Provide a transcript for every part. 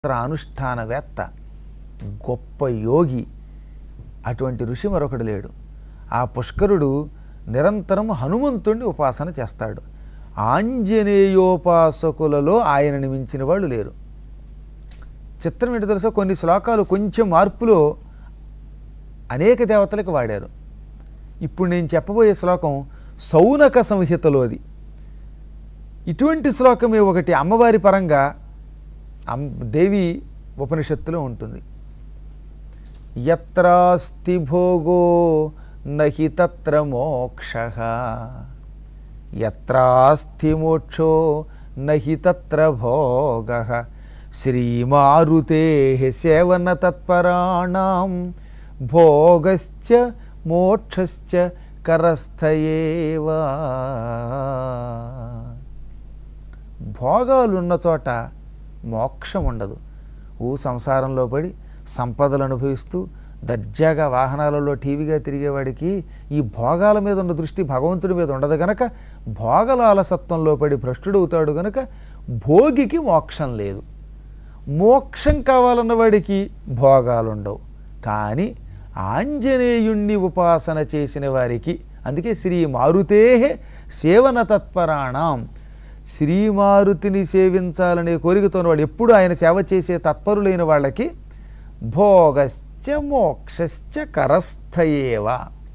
మంత్ర అనుష్ఠానవేత్త గొప్ప యోగి అటువంటి ఋషి మరొకడు లేడు ఆ పుష్కరుడు నిరంతరం హనుమంతుణ్ణి ఉపాసన చేస్తాడు ఆంజనేయోపాసకులలో ఆయనని మించిన వాళ్ళు లేరు చిత్రం ఏంటో తెలుసా కొన్ని శ్లోకాలు కొంచెం మార్పులో అనేక దేవతలకు వాడారు ఇప్పుడు నేను చెప్పబోయే శ్లోకం సౌనక సంహితలోది ఇటువంటి శ్లోకమే ఒకటి అమ్మవారి పరంగా అమ్ దేవి ఉపనిషత్తులో ఉంటుంది ఎత్రాస్తి భోగో నహి తత్ర మోక్ష ఎత్రాస్తి మోక్షో నహి తత్ర భోగ శ్రీమారుతే సేవన తత్పరాణం భోగశ్చ మోక్షశ్చ కరస్థయేవా భోగాలున్న చోట మోక్షం ఉండదు ఊ సంసారంలో పడి సంపదలు అనుభవిస్తూ దర్జాగా వాహనాలలో టీవీగా తిరిగేవాడికి ఈ భోగాల మీద ఉన్న దృష్టి భగవంతుడి మీద ఉండదు గనక భోగల అలసత్వంలో పడి భ్రష్టుడవుతాడు గనక భోగికి మోక్షం లేదు మోక్షం కావాలన్న వాడికి భోగాలు ఉండవు కానీ ఆంజనేయుణ్ణి ఉపాసన చేసిన వారికి అందుకే శ్రీ మారుతే సేవన తత్పరాణం శ్రీమారుతిని సేవించాలనే కోరికతో వాళ్ళు ఎప్పుడు ఆయన సేవ చేసే తత్పరులైన వాళ్ళకి భోగశ్చ మోక్షశ్చ కరస్థయేవ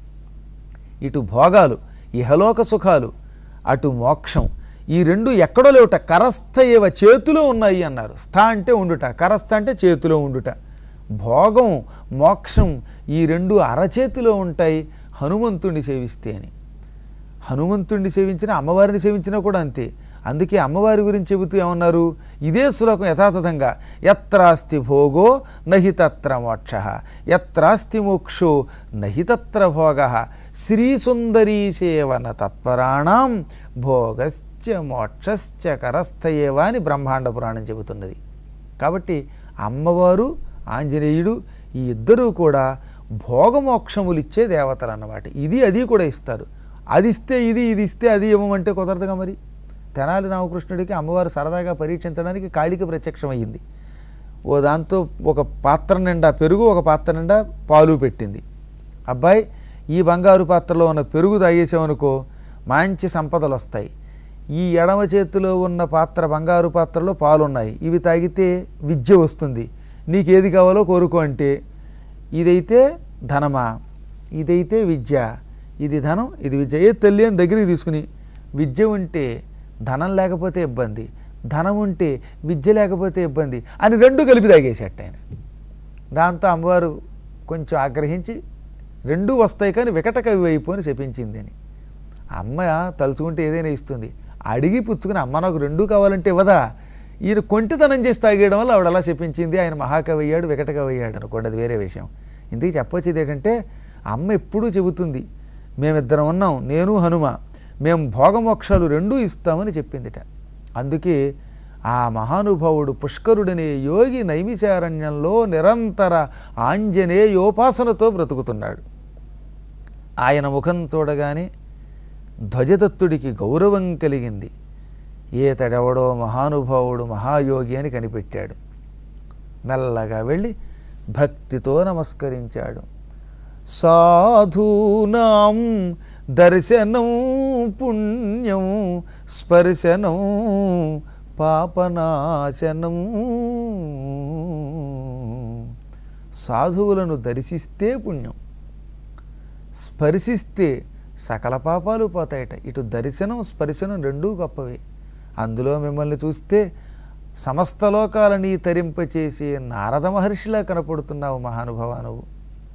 ఇటు భోగాలు ఇహలోక సుఖాలు అటు మోక్షం ఈ రెండు ఎక్కడో లేవుట కరస్థయేవ చేతిలో ఉన్నాయి అన్నారు స్థ అంటే ఉండుట కరస్థ అంటే చేతిలో ఉండుట భోగం మోక్షం ఈ రెండు అరచేతిలో ఉంటాయి హనుమంతుణ్ణి సేవిస్తే అని హనుమంతుణ్ణి సేవించిన అమ్మవారిని సేవించినా కూడా అంతే అందుకే అమ్మవారి గురించి చెబుతూ ఏమన్నారు ఇదే శ్లోకం యథాతథంగా ఎత్రాస్తి భోగో నహి తత్ర మోక్ష ఎత్రాస్తి మోక్షో నహి తత్ర భోగ శ్రీ సుందరీ సేవన తత్పరాణం భోగశ్చ మోక్షశ్చ కరస్థయేవ అని బ్రహ్మాండ పురాణం చెబుతున్నది కాబట్టి అమ్మవారు ఆంజనేయుడు ఈ ఇద్దరూ కూడా భోగమోక్షములు ఇచ్చే దేవతలు అన్నమాట ఇది అది కూడా ఇస్తారు అది ఇస్తే ఇది ఇది ఇస్తే అది ఇవ్వమంటే కుదరదుగా మరి తెనాలి రామకృష్ణుడికి అమ్మవారు సరదాగా పరీక్షించడానికి కాళిక ప్రత్యక్షమయ్యింది ఓ దాంతో ఒక పాత్ర నిండా పెరుగు ఒక పాత్ర నిండా పాలు పెట్టింది అబ్బాయి ఈ బంగారు పాత్రలో ఉన్న పెరుగు తాగేసామనుకో మంచి సంపదలు వస్తాయి ఈ ఎడమ చేతిలో ఉన్న పాత్ర బంగారు పాత్రలో పాలు ఉన్నాయి ఇవి తాగితే విద్య వస్తుంది నీకు ఏది కావాలో కోరుకో అంటే ఇదైతే ధనమా ఇదైతే విద్య ఇది ధనం ఇది విద్య ఏ తల్లి అని దగ్గరికి తీసుకుని విద్య ఉంటే ధనం లేకపోతే ఇబ్బంది ధనం ఉంటే విద్య లేకపోతే ఇబ్బంది అని రెండు కలిపి తాగేసేట ఆయన దాంతో అమ్మవారు కొంచెం ఆగ్రహించి రెండూ వస్తాయి కానీ వికట కవి అయిపోని శపించింది అని అమ్మ తలుచుకుంటే ఏదైనా ఇస్తుంది అడిగి పుచ్చుకుని అమ్మ నాకు రెండూ కావాలంటే ఇవ్వదా ఈయన కొంటితనం చేసి తాగేయడం వల్ల ఆవిడ అలా చెప్పించింది ఆయన మహాకవి అయ్యాడు వికట కవి అయ్యాడు అనుకోండి అది వేరే విషయం ఇందుకు చెప్పొచ్చేది ఏంటంటే అమ్మ ఎప్పుడూ చెబుతుంది మేమిద్దరం ఉన్నాం నేను హనుమ మేము భోగమోక్షాలు రెండూ ఇస్తామని చెప్పిందిట అందుకే ఆ మహానుభావుడు పుష్కరుడనే యోగి నైమిశారణ్యంలో నిరంతర ఆంజనేయోపాసనతో బ్రతుకుతున్నాడు ఆయన ముఖం చూడగానే ధ్వజదత్తుడికి గౌరవం కలిగింది ఏతడెవడో మహానుభావుడు మహాయోగి అని కనిపెట్టాడు మెల్లగా వెళ్ళి భక్తితో నమస్కరించాడు సాధూనాం దర్శనం పుణ్యం స్పర్శనం పాపనాశనం సాధువులను దర్శిస్తే పుణ్యం స్పర్శిస్తే సకల పాపాలు పోతాయట ఇటు దర్శనం స్పర్శనం రెండూ గొప్పవే అందులో మిమ్మల్ని చూస్తే సమస్త లోకాలని తరింపచేసే నారద మహర్షిలా కనపడుతున్నావు మహానుభావ నువ్వు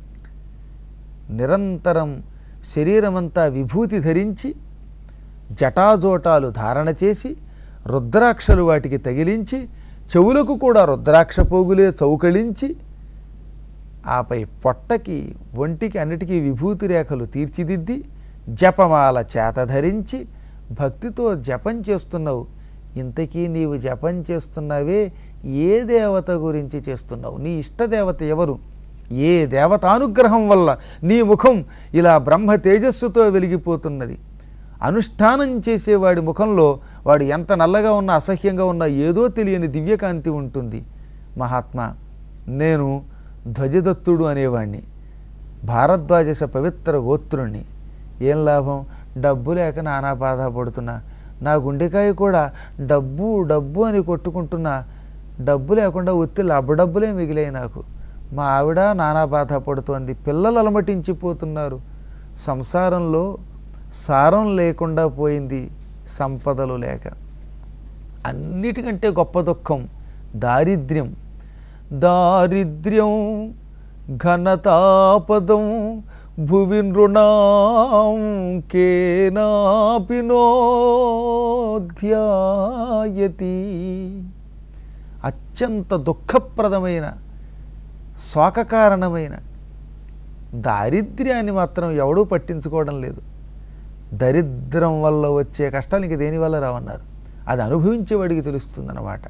నిరంతరం శరీరమంతా విభూతి ధరించి జటాజోటాలు ధారణ చేసి రుద్రాక్షలు వాటికి తగిలించి చెవులకు కూడా రుద్రాక్ష పోగులే చౌకళించి ఆపై పొట్టకి ఒంటికి అన్నిటికీ విభూతి రేఖలు తీర్చిదిద్ది జపమాల చేత ధరించి భక్తితో జపం చేస్తున్నావు ఇంతకీ నీవు జపం చేస్తున్నావే ఏ దేవత గురించి చేస్తున్నావు నీ ఇష్టదేవత ఎవరు ఏ దేవతానుగ్రహం వల్ల నీ ముఖం ఇలా బ్రహ్మ తేజస్సుతో వెలిగిపోతున్నది అనుష్ఠానం చేసేవాడి ముఖంలో వాడు ఎంత నల్లగా ఉన్నా అసహ్యంగా ఉన్నా ఏదో తెలియని దివ్యకాంతి ఉంటుంది మహాత్మా నేను ధ్వజదత్తుడు అనేవాణ్ణి భారద్వాజస పవిత్ర గోత్రుణ్ణి ఏం లాభం డబ్బు లేక నానా బాధపడుతున్నా నా గుండెకాయ కూడా డబ్బు డబ్బు అని కొట్టుకుంటున్నా డబ్బు లేకుండా ఒత్తి డబ్బులే మిగిలాయి నాకు మా ఆవిడ నానా బాధపడుతోంది పిల్లలు అలమటించిపోతున్నారు సంసారంలో సారం లేకుండా పోయింది సంపదలు లేక అన్నిటికంటే గొప్ప దుఃఖం దారిద్ర్యం దారిద్ర్యం ఘనతాపదం భువి నృణాం కేనాపి నోధ్యాయతి అత్యంత దుఃఖప్రదమైన శోకకారణమైన దారిద్ర్యాన్ని మాత్రం ఎవడూ పట్టించుకోవడం లేదు దరిద్రం వల్ల వచ్చే కష్టాలు ఇంక దేనివల్ల రావన్నారు అది అనుభవించేవాడికి తెలుస్తుందన్నమాట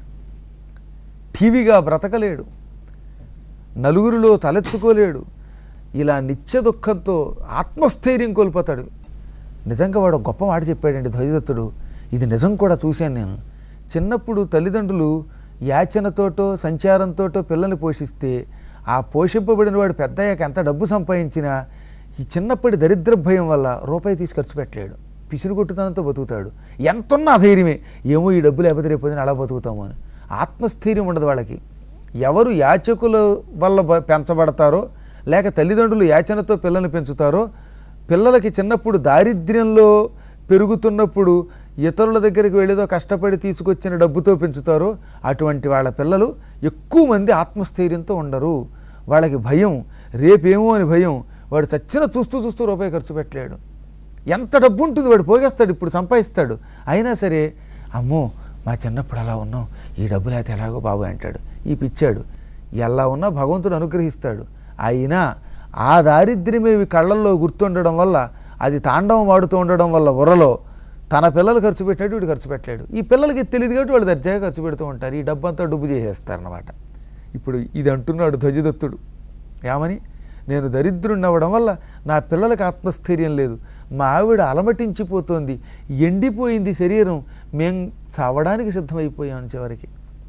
టీవీగా బ్రతకలేడు నలుగురిలో తలెత్తుకోలేడు ఇలా నిత్య దుఃఖంతో ఆత్మస్థైర్యం కోల్పోతాడు నిజంగా వాడు ఒక గొప్ప మాట చెప్పాడండి ధ్వజదత్తుడు ఇది నిజం కూడా చూశాను నేను చిన్నప్పుడు తల్లిదండ్రులు యాచనతోటో సంచారంతోటో పిల్లల్ని పోషిస్తే ఆ పోషింపబడిన వాడు పెద్దయ్యాక ఎంత డబ్బు సంపాదించినా ఈ చిన్నప్పటి దరిద్ర భయం వల్ల రూపాయి తీసి ఖర్చు పెట్టలేడు పిసిరు కొట్టుతనంతో బతుకుతాడు ఎంతున్నా ధైర్యమే ఏమో ఈ డబ్బు లేకపోతే రేపు పొద్దున్న అలా బతుకుతాము అని ఆత్మస్థైర్యం ఉండదు వాళ్ళకి ఎవరు యాచకుల వల్ల బ- పెంచబడతారో లేక తల్లిదండ్రులు యాచనతో పిల్లల్ని పెంచుతారో పిల్లలకి చిన్నప్పుడు దారిద్ర్యంలో పెరుగుతున్నప్పుడు ఇతరుల దగ్గరికి వెళ్ళేదో కష్టపడి తీసుకొచ్చిన డబ్బుతో పెంచుతారో అటువంటి వాళ్ళ పిల్లలు ఎక్కువ మంది ఆత్మస్థైర్యంతో ఉండరు వాళ్ళకి భయం రేపేమో అని భయం వాడు చచ్చిన చూస్తూ చూస్తూ రూపాయి ఖర్చు పెట్టలేడు ఎంత డబ్బు ఉంటుంది వాడు పోగేస్తాడు ఇప్పుడు సంపాదిస్తాడు అయినా సరే అమ్మో మా చిన్నప్పుడు అలా ఉన్నాం ఈ డబ్బు లేకపోతే ఎలాగో బాబు అంటాడు ఈ పిచ్చాడు ఎలా ఉన్నా భగవంతుడు అనుగ్రహిస్తాడు అయినా ఆ దారిద్ర్యమే ఇవి కళ్ళల్లో గుర్తుండడం వల్ల అది తాండవం ఆడుతూ ఉండడం వల్ల ఉరలో తన పిల్లలు ఖర్చు పెట్టాడు వీడు ఖర్చు పెట్టలేడు ఈ పిల్లలకి తెలియదు కాబట్టి వాళ్ళు దర్జాగా ఖర్చు పెడుతూ ఉంటారు ఈ డబ్బు అంతా డబ్బు చేసేస్తారన్నమాట ఇప్పుడు ఇది అంటున్నాడు ధ్వజదత్తుడు ఏమని నేను దరిద్రుణ్ణి అవ్వడం వల్ల నా పిల్లలకు ఆత్మస్థైర్యం లేదు మా ఆవిడ అలమటించిపోతోంది ఎండిపోయింది శరీరం మేం చావడానికి సిద్ధమైపోయాం చివరికి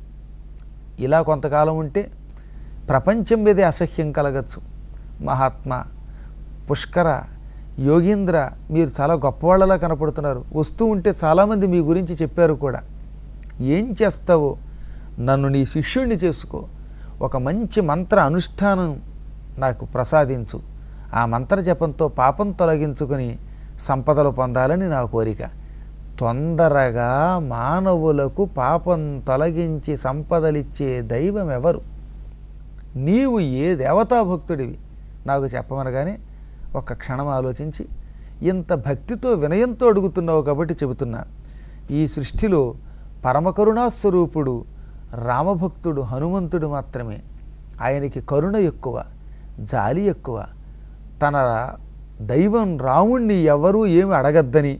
ఇలా కొంతకాలం ఉంటే ప్రపంచం మీదే అసహ్యం కలగచ్చు మహాత్మా పుష్కర యోగీంద్ర మీరు చాలా గొప్పవాళ్ళలా కనపడుతున్నారు వస్తూ ఉంటే చాలామంది మీ గురించి చెప్పారు కూడా ఏం చేస్తావో నన్ను నీ శిష్యుణ్ణి చేసుకో ఒక మంచి మంత్ర అనుష్ఠానం నాకు ప్రసాదించు ఆ మంత్ర జపంతో పాపం తొలగించుకొని సంపదలు పొందాలని నా కోరిక తొందరగా మానవులకు పాపం తొలగించి సంపదలిచ్చే దైవం ఎవరు నీవు ఏ దేవతా భక్తుడివి నాకు చెప్పమనగానే ఒక్క క్షణం ఆలోచించి ఇంత భక్తితో వినయంతో అడుగుతున్నావు కాబట్టి చెబుతున్నా ఈ సృష్టిలో పరమకరుణాస్వరూపుడు రామభక్తుడు హనుమంతుడు మాత్రమే ఆయనకి కరుణ ఎక్కువ జాలి ఎక్కువ తన దైవం రాముణ్ణి ఎవరూ ఏమి అడగద్దని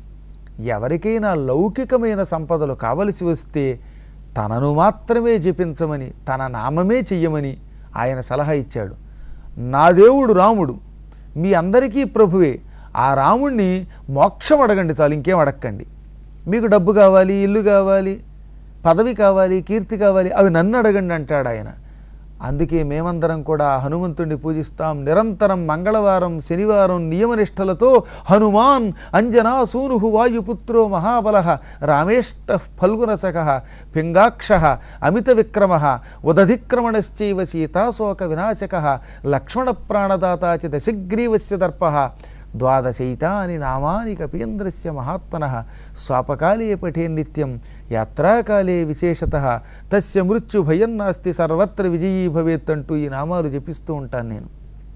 ఎవరికైనా లౌకికమైన సంపదలు కావలసి వస్తే తనను మాత్రమే జపించమని తన నామమే చెయ్యమని ఆయన సలహా ఇచ్చాడు నా దేవుడు రాముడు మీ అందరికీ ప్రభువే ఆ రాముణ్ణి మోక్షం అడగండి చాలు ఇంకేం అడగండి మీకు డబ్బు కావాలి ఇల్లు కావాలి పదవి కావాలి కీర్తి కావాలి అవి నన్ను అడగండి అంటాడు ఆయన అందుకే మేమందరం కూడా హనుమంతుడిని పూజిస్తాం నిరంతరం మంగళవారం శనివారం నియమనిష్టలతో హనుమాన్ అంజనా సూను వాయుపుత్రో మహాబల రామేష్ట ఫల్గునసక పింగాక్ష అమిత విక్రమ ఉదధిక్రమణశ్చైవ సీతాశోక వినాశక లక్ష్మణ ప్రాణదాత చ దశగ్రీవస్య దర్ప ద్వాదశైతాని నామాని కపీంద్రస్య మహాత్మన స్వాపకాలే పఠే నిత్యం యాత్రాకాలే విశేషత తస్య మృత్యు భయం నాస్తి సర్వత్ర విజయీ భవేత్ అంటూ ఈ నామాలు జపిస్తూ ఉంటాను నేను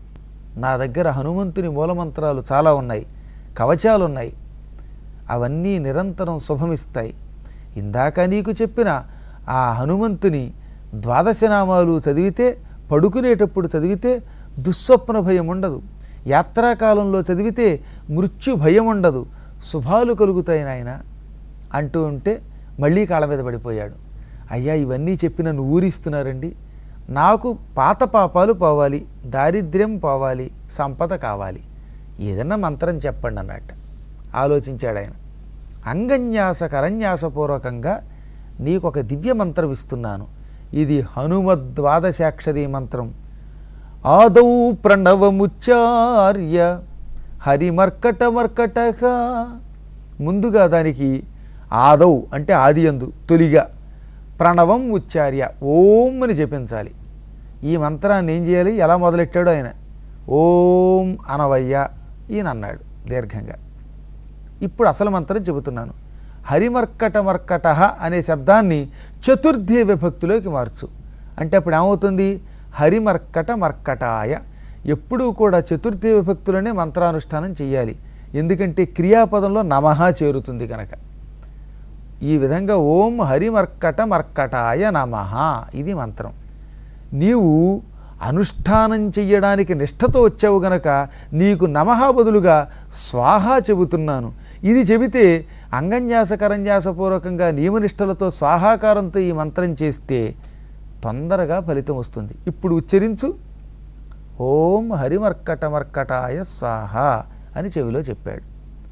నా దగ్గర హనుమంతుని మూలమంత్రాలు చాలా ఉన్నాయి కవచాలు ఉన్నాయి అవన్నీ నిరంతరం శుభమిస్తాయి ఇందాక నీకు చెప్పిన ఆ హనుమంతుని ద్వాదశ నామాలు చదివితే పడుకునేటప్పుడు చదివితే దుస్వప్న భయం ఉండదు యాత్రాకాలంలో చదివితే మృత్యు భయం ఉండదు శుభాలు కలుగుతాయి నాయన అంటూ ఉంటే మళ్ళీ కాళ్ళ మీద పడిపోయాడు అయ్యా ఇవన్నీ చెప్పి నన్ను ఊరిస్తున్నారండి నాకు పాత పాపాలు పోవాలి దారిద్ర్యం పోవాలి సంపద కావాలి ఏదన్నా మంత్రం చెప్పండి అన్నట్టు ఆలోచించాడు ఆయన అంగన్యాస కరన్యాసపూర్వకంగా నీకు ఒక దివ్య మంత్రం ఇస్తున్నాను ఇది హనుమద్వాదశాక్షరీ మంత్రం ఆదౌ ప్రణవముచ్చార్య హరిమర్కట మర్కటగా ముందుగా దానికి ఆదౌ అంటే ఆది అందు తొలిగా ప్రణవం ఉచ్చార్య ఓం అని జపించాలి ఈ మంత్రాన్ని ఏం చేయాలి ఎలా మొదలెట్టాడు ఆయన ఓం అనవయ్య ఈయన అన్నాడు దీర్ఘంగా ఇప్పుడు అసలు మంత్రం చెబుతున్నాను హరిమర్కట మర్కట అనే శబ్దాన్ని చతుర్థి విభక్తిలోకి మార్చు అంటే అప్పుడు ఏమవుతుంది హరిమర్కట మర్కటాయ ఎప్పుడూ కూడా చతుర్థి విభక్తులనే మంత్రానుష్ఠానం చేయాలి ఎందుకంటే క్రియాపదంలో నమః చేరుతుంది కనుక ఈ విధంగా ఓం హరిమర్కట మర్కటాయ నమః ఇది మంత్రం నీవు అనుష్ఠానం చెయ్యడానికి నిష్ఠతో వచ్చావు గనక నీకు నమః బదులుగా స్వాహ చెబుతున్నాను ఇది చెబితే అంగన్యాస కరంజాసపూర్వకంగా నియమనిష్టలతో స్వాహాకారంతో ఈ మంత్రం చేస్తే తొందరగా ఫలితం వస్తుంది ఇప్పుడు ఉచ్చరించు ఓం హరిమర్కట మర్కటాయ స్వాహ అని చెవిలో చెప్పాడు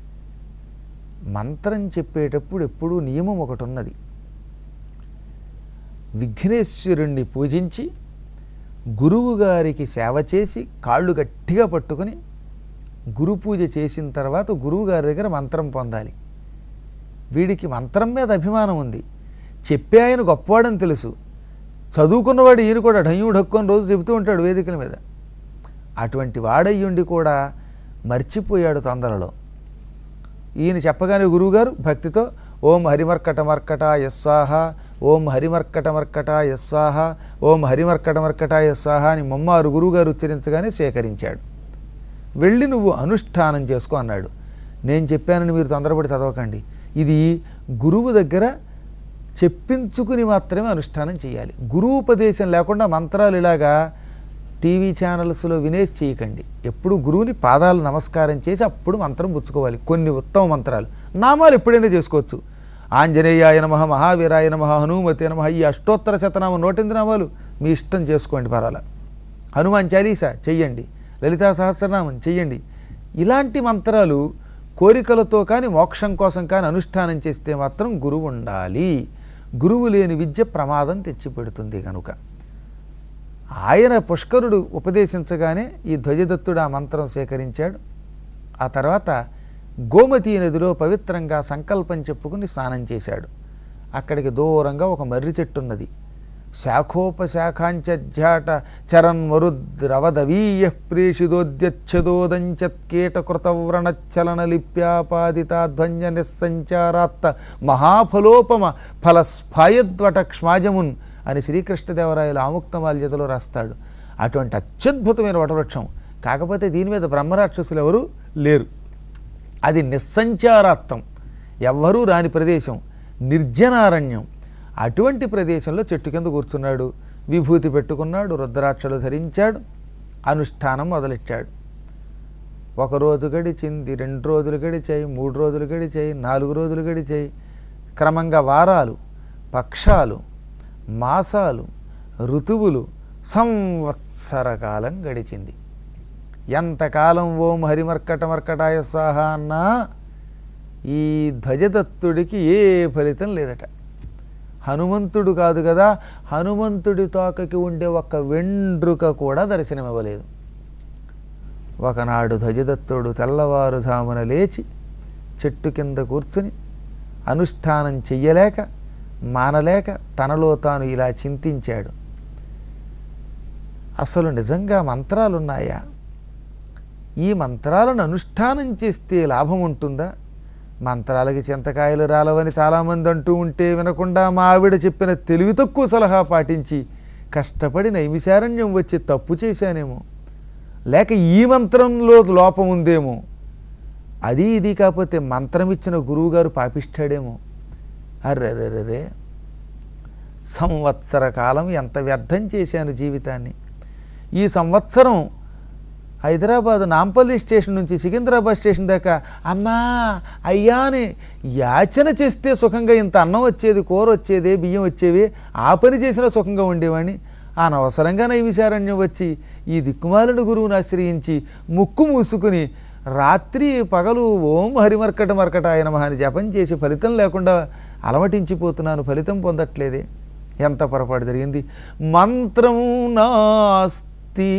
మంత్రం చెప్పేటప్పుడు ఎప్పుడూ నియమం ఒకటి ఉన్నది విఘ్నేశ్వరుణ్ణి పూజించి గురువు గారికి సేవ చేసి కాళ్ళు గట్టిగా పట్టుకొని గురు పూజ చేసిన తర్వాత గురువు గారి దగ్గర మంత్రం పొందాలి వీడికి మంత్రం మీద అభిమానం ఉంది చెప్పే ఆయన గొప్పవాడని తెలుసు చదువుకున్నవాడు ఈయన కూడా ఢయ్యూ ఢక్కుని రోజు చెబుతూ ఉంటాడు వేదికల మీద అటువంటి వాడయ్యుండి కూడా మర్చిపోయాడు తొందరలో ఈయన చెప్పగానే గురువుగారు భక్తితో ఓం హరిమర్కట మర్కట యస్వాహ ఓం హరిమర్కట మర్కట యస్వాహ ఓం హరిమర్కట మర్కట యస్వాహ అని మమ్మారు గురువుగారు ఉచ్చరించగానే సేకరించాడు వెళ్ళి నువ్వు అనుష్ఠానం చేసుకో అన్నాడు నేను చెప్పానని మీరు తొందరపడి చదవకండి ఇది గురువు దగ్గర చెప్పించుకుని మాత్రమే అనుష్ఠానం చేయాలి గురువు ఉపదేశం లేకుండా మంత్రాలు ఇలాగా టీవీ ఛానల్స్లో వినేసి చేయకండి ఎప్పుడు గురువుని పాదాలు నమస్కారం చేసి అప్పుడు మంత్రం పుచ్చుకోవాలి కొన్ని ఉత్తమ మంత్రాలు నామాలు ఎప్పుడైనా చేసుకోవచ్చు ఆంజనేయాయ నమ మహావీరాయ నమ హనుమతి నమ ఈ అష్టోత్తర శతనామం నూటెనిమిది నామాలు మీ ఇష్టం చేసుకోండి పర్వాలా హనుమాన్ చాలీసా చెయ్యండి లలితా సహస్రనామం చెయ్యండి ఇలాంటి మంత్రాలు కోరికలతో కానీ మోక్షం కోసం కానీ అనుష్ఠానం చేస్తే మాత్రం గురువు ఉండాలి గురువు లేని విద్య ప్రమాదం తెచ్చిపెడుతుంది కనుక ఆయన పుష్కరుడు ఉపదేశించగానే ఈ ధ్వజదత్తుడు ఆ మంత్రం సేకరించాడు ఆ తర్వాత గోమతీ నదిలో పవిత్రంగా సంకల్పం చెప్పుకుని స్నానం చేశాడు అక్కడికి దూరంగా ఒక మర్రి చెట్టు ఉన్నది శాఖోపశాఖాంచాట చరన్మరుద్రవదవీయ ప్రేషిదోద్యచ్ఛదోదంచత్కీటకృతవ్రణచలన లిప్యాపాదితాధ్వన్య నిస్సంచారాత్త మహాఫలోపమ ఫలస్ఫాయద్వట క్ష్మాజమున్ అని శ్రీకృష్ణదేవరాయలు ఆముక్తమాల్యతలో రాస్తాడు అటువంటి అత్యద్భుతమైన వటవృక్షం కాకపోతే దీని మీద బ్రహ్మరాక్షసులు ఎవరు లేరు అది నిస్సంచారాత్తం ఎవ్వరూ రాని ప్రదేశం నిర్జనారణ్యం అటువంటి ప్రదేశంలో చెట్టు కింద కూర్చున్నాడు విభూతి పెట్టుకున్నాడు రుద్రాక్షలు ధరించాడు అనుష్ఠానం మొదలెట్టాడు ఒక రోజు గడిచింది రెండు రోజులు గడిచాయి మూడు రోజులు గడిచాయి నాలుగు రోజులు గడిచాయి క్రమంగా వారాలు పక్షాలు మాసాలు ఋతువులు సంవత్సర కాలం గడిచింది ఎంతకాలం ఓం హరిమర్కట మర్కటాయ స్వాహ అన్నా ఈ ధ్వజదత్తుడికి ఏ ఫలితం లేదట హనుమంతుడు కాదు కదా హనుమంతుడి తోకకి ఉండే ఒక వెండ్రుక కూడా దర్శనమివ్వలేదు ఒకనాడు ధ్వజదత్తుడు తెల్లవారుజామున లేచి చెట్టు కింద కూర్చుని అనుష్ఠానం చెయ్యలేక మానలేక తనలో తాను ఇలా చింతించాడు అసలు నిజంగా మంత్రాలున్నాయా ఈ మంత్రాలను అనుష్ఠానం చేస్తే లాభం ఉంటుందా మంత్రాలకి చింతకాయలు రాలవని చాలామంది అంటూ ఉంటే వినకుండా మా ఆవిడ చెప్పిన తెలివి తక్కువ సలహా పాటించి కష్టపడి నైమిశారణ్యం వచ్చి తప్పు చేశానేమో లేక ఈ మంత్రంలో లోపం ఉందేమో అది ఇది కాకపోతే మంత్రం ఇచ్చిన గురువుగారు పాపిస్తాడేమో అర్రెర్రెర్రే సంవత్సర కాలం ఎంత వ్యర్థం చేశాను జీవితాన్ని ఈ సంవత్సరం హైదరాబాద్ నాంపల్లి స్టేషన్ నుంచి సికింద్రాబాద్ స్టేషన్ దాకా అమ్మా అయ్యా అని యాచన చేస్తే సుఖంగా ఇంత అన్నం వచ్చేది కూర వచ్చేది బియ్యం వచ్చేవి ఆ పని చేసినా సుఖంగా ఉండేవాడిని అనవసరంగా నైమిశారణ్యం వచ్చి ఈ దిక్కుమాలను గురువుని ఆశ్రయించి ముక్కు మూసుకుని రాత్రి పగలు ఓం హరిమర్కట మర్కట ఆయన మహాని జపం చేసి ఫలితం లేకుండా అలమటించిపోతున్నాను ఫలితం పొందట్లేదే ఎంత పొరపాటు జరిగింది మంత్రం నాస్తి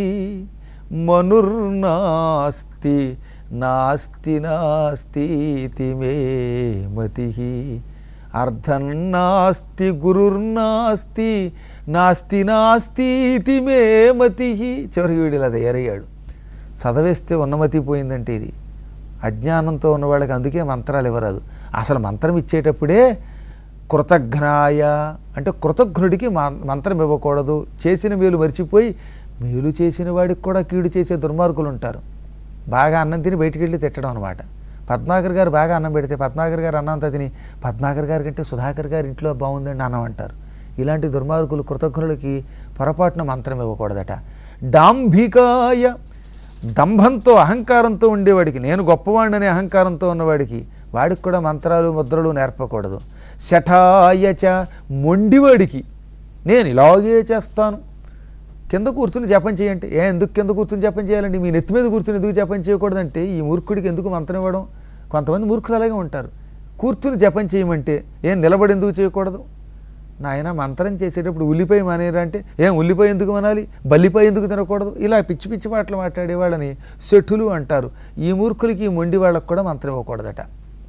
మనుర్నాస్తి నాస్తి నాస్తి మే మతి అర్థం నాస్తి గురుర్నాస్తి నాస్తి నాస్తి మే మతి చివరికి వీడు ఇలా తయారయ్యాడు చదవేస్తే ఉన్నమతి పోయిందంటే ఇది అజ్ఞానంతో ఉన్న వాళ్ళకి అందుకే మంత్రాలు ఇవ్వరాదు అసలు మంత్రం ఇచ్చేటప్పుడే కృతఘ్నాయ అంటే కృతఘ్నుడికి మం- మంత్రం ఇవ్వకూడదు చేసిన మేలు మర్చిపోయి మేలు చేసిన వాడికి కూడా కీడు చేసే దుర్మార్గులు ఉంటారు బాగా అన్నం తిని బయటికి వెళ్ళి తిట్టడం అనమాట పద్మాకర్ గారు బాగా అన్నం పెడితే పద్మాకర్ గారు అన్నం అంతా తిని పద్మాకర్ గారి కంటే సుధాకర్ గారి ఇంట్లో బాగుందండి అన్నం అంటారు ఇలాంటి దుర్మార్గులు కృతజ్ఞులకి పొరపాటున మంత్రం ఇవ్వకూడదట డాంభికాయ దంభంతో అహంకారంతో ఉండేవాడికి నేను గొప్పవాడిని అహంకారంతో ఉన్నవాడికి వాడికి కూడా మంత్రాలు ముద్రలు నేర్పకూడదు శఠాయచ మొండివాడికి నేను ఇలాగే చేస్తాను కింద కూర్చుని జపం చేయండి ఏ ఎందుకు కింద కూర్చుని జపం చేయాలండి మీ నెత్తి మీద కూర్చుని ఎందుకు జపం చేయకూడదంటే ఈ మూర్ఖుడికి ఎందుకు మంత్రం ఇవ్వడం కొంతమంది మూర్ఖులు అలాగే ఉంటారు కూర్చుని జపం చేయమంటే ఏం నిలబడి ఎందుకు చేయకూడదు నాయన మంత్రం చేసేటప్పుడు ఉల్లిపాయ మానేరా అంటే ఏం ఉల్లిపాయ ఎందుకు మనాలి బల్లిపాయ ఎందుకు తినకూడదు ఇలా పిచ్చి పిచ్చి మాటలు మాట్లాడేవాళ్ళని శఠులు అంటారు ఈ మూర్ఖులకి ఈ మొండి వాళ్ళకు కూడా మంత్రం ఇవ్వకూడదట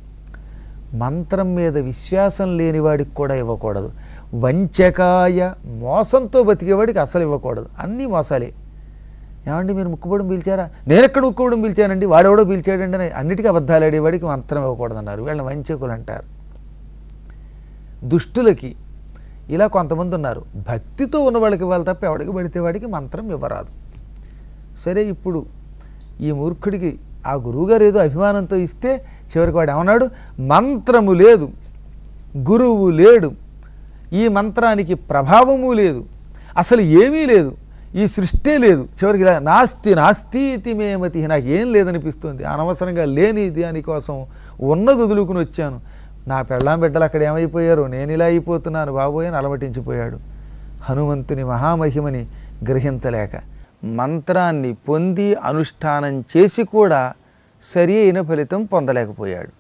మంత్రం మీద విశ్వాసం లేని వాడికి కూడా ఇవ్వకూడదు వంచకాయ మోసంతో బతికేవాడికి అసలు ఇవ్వకూడదు అన్నీ మోసాలే ఏమండి మీరు ముక్కుబడి పీల్చారా నేను ఎక్కడ ముక్కుబడి పీల్చానండి వాడెవడో పీల్చాడండి అని అన్నిటికీ అబద్ధాలు ఆడేవాడికి మంత్రం ఇవ్వకూడదన్నారు వీళ్ళని వంచకులు అంటారు దుష్టులకి ఇలా కొంతమంది ఉన్నారు భక్తితో ఉన్న వాళ్ళకి ఇవ్వాలి తప్ప ఎవడికి పడితే వాడికి మంత్రం ఇవ్వరాదు సరే ఇప్పుడు ఈ మూర్ఖుడికి ఆ గురువుగారు ఏదో అభిమానంతో ఇస్తే చివరికి వాడు ఏమన్నాడు మంత్రము లేదు గురువు లేడు ఈ మంత్రానికి ప్రభావము లేదు అసలు ఏమీ లేదు ఈ సృష్టే లేదు చివరికి ఇలా నాస్తి నాస్తి ఇతి మేమతి నాకు ఏం లేదనిపిస్తుంది అనవసరంగా లేని దానికోసం ఉన్నది వదులుకుని వచ్చాను నా పెళ్ళాం బిడ్డలు అక్కడ ఏమైపోయారో నేను ఇలా అయిపోతున్నాను బాబోయ్ అని అలమటించిపోయాడు హనుమంతుని మహామహిమని గ్రహించలేక మంత్రాన్ని పొంది అనుష్ఠానం చేసి కూడా సరి అయిన ఫలితం పొందలేకపోయాడు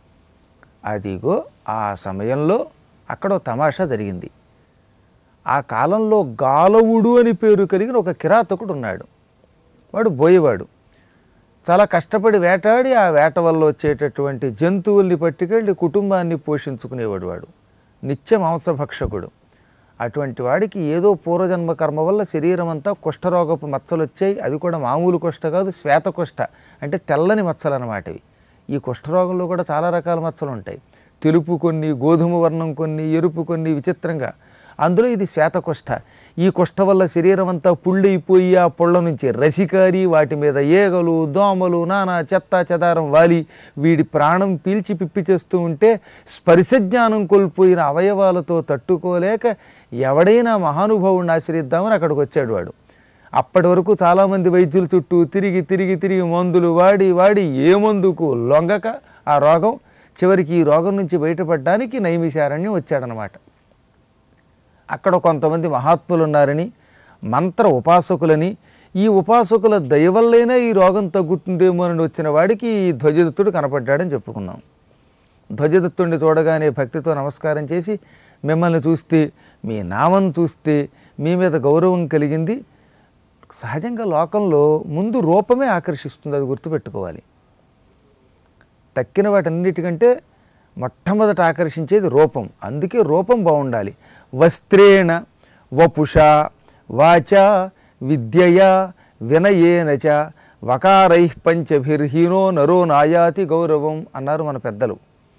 అదిగో ఆ సమయంలో అక్కడ ఓ తమాషా జరిగింది ఆ కాలంలో గాలవుడు అని పేరు కలిగిన ఒక కిరాతకుడు ఉన్నాడు వాడు బోయేవాడు చాలా కష్టపడి వేటాడి ఆ వేట వల్ల వచ్చేటటువంటి జంతువుల్ని పట్టుకెళ్ళి కుటుంబాన్ని పోషించుకునేవాడు వాడు నిత్య మాంసభక్షకుడు అటువంటి వాడికి ఏదో పూర్వజన్మ కర్మ వల్ల శరీరం అంతా కుష్ఠరోగపు మచ్చలు వచ్చాయి అది కూడా మామూలు కుష్ఠ కాదు శ్వేత కుష్ఠ అంటే తెల్లని మచ్చలు అన్నమాట ఇవి ఈ కుష్ఠరోగంలో కూడా చాలా రకాల మచ్చలు ఉంటాయి తెలుపు కొన్ని గోధుమ వర్ణం కొన్ని ఎరుపు కొన్ని విచిత్రంగా అందులో ఇది శ్వేతకుష్ఠ ఈ కుష్ఠ వల్ల శరీరం అంతా పుళ్ళైపోయి ఆ పుళ్ళ నుంచి రసికారి వాటి మీద ఏగలు దోమలు నానా చెత్త చెదారం వాలి వీడి ప్రాణం పీల్చి పిప్పి చేస్తూ ఉంటే స్పర్శ జ్ఞానం కోల్పోయిన అవయవాలతో తట్టుకోలేక ఎవడైనా మహానుభావుడిని ఆశ్రయిద్దామని అక్కడికి వచ్చాడు వాడు అప్పటి వరకు చాలామంది వైద్యుల చుట్టూ తిరిగి తిరిగి తిరిగి మందులు వాడి వాడి ఏ మందుకు లొంగక ఆ రోగం చివరికి ఈ రోగం నుంచి బయటపడడానికి నైమిషారణ్యం వచ్చాడనమాట అక్కడ కొంతమంది మహాత్ములు ఉన్నారని మంత్ర ఉపాసకులని ఈ ఉపాసకుల దయ వల్లైనా ఈ రోగం తగ్గుతుందేమో అని వచ్చిన వాడికి ఈ ధ్వజదత్తుడు కనపడ్డాడని చెప్పుకున్నాం ధ్వజదత్తుడిని చూడగానే భక్తితో నమస్కారం చేసి మిమ్మల్ని చూస్తే మీ నామం చూస్తే మీ మీద గౌరవం కలిగింది సహజంగా లోకంలో ముందు రూపమే ఆకర్షిస్తుంది అది గుర్తుపెట్టుకోవాలి తక్కిన వాటన్నిటికంటే మొట్టమొదట ఆకర్షించేది రూపం అందుకే రూపం బాగుండాలి వస్త్రేణ వపుష వాచ విద్యయ వినయేన చ వకారై పంచభిర్హీనో నరో నాయాతి గౌరవం అన్నారు మన పెద్దలు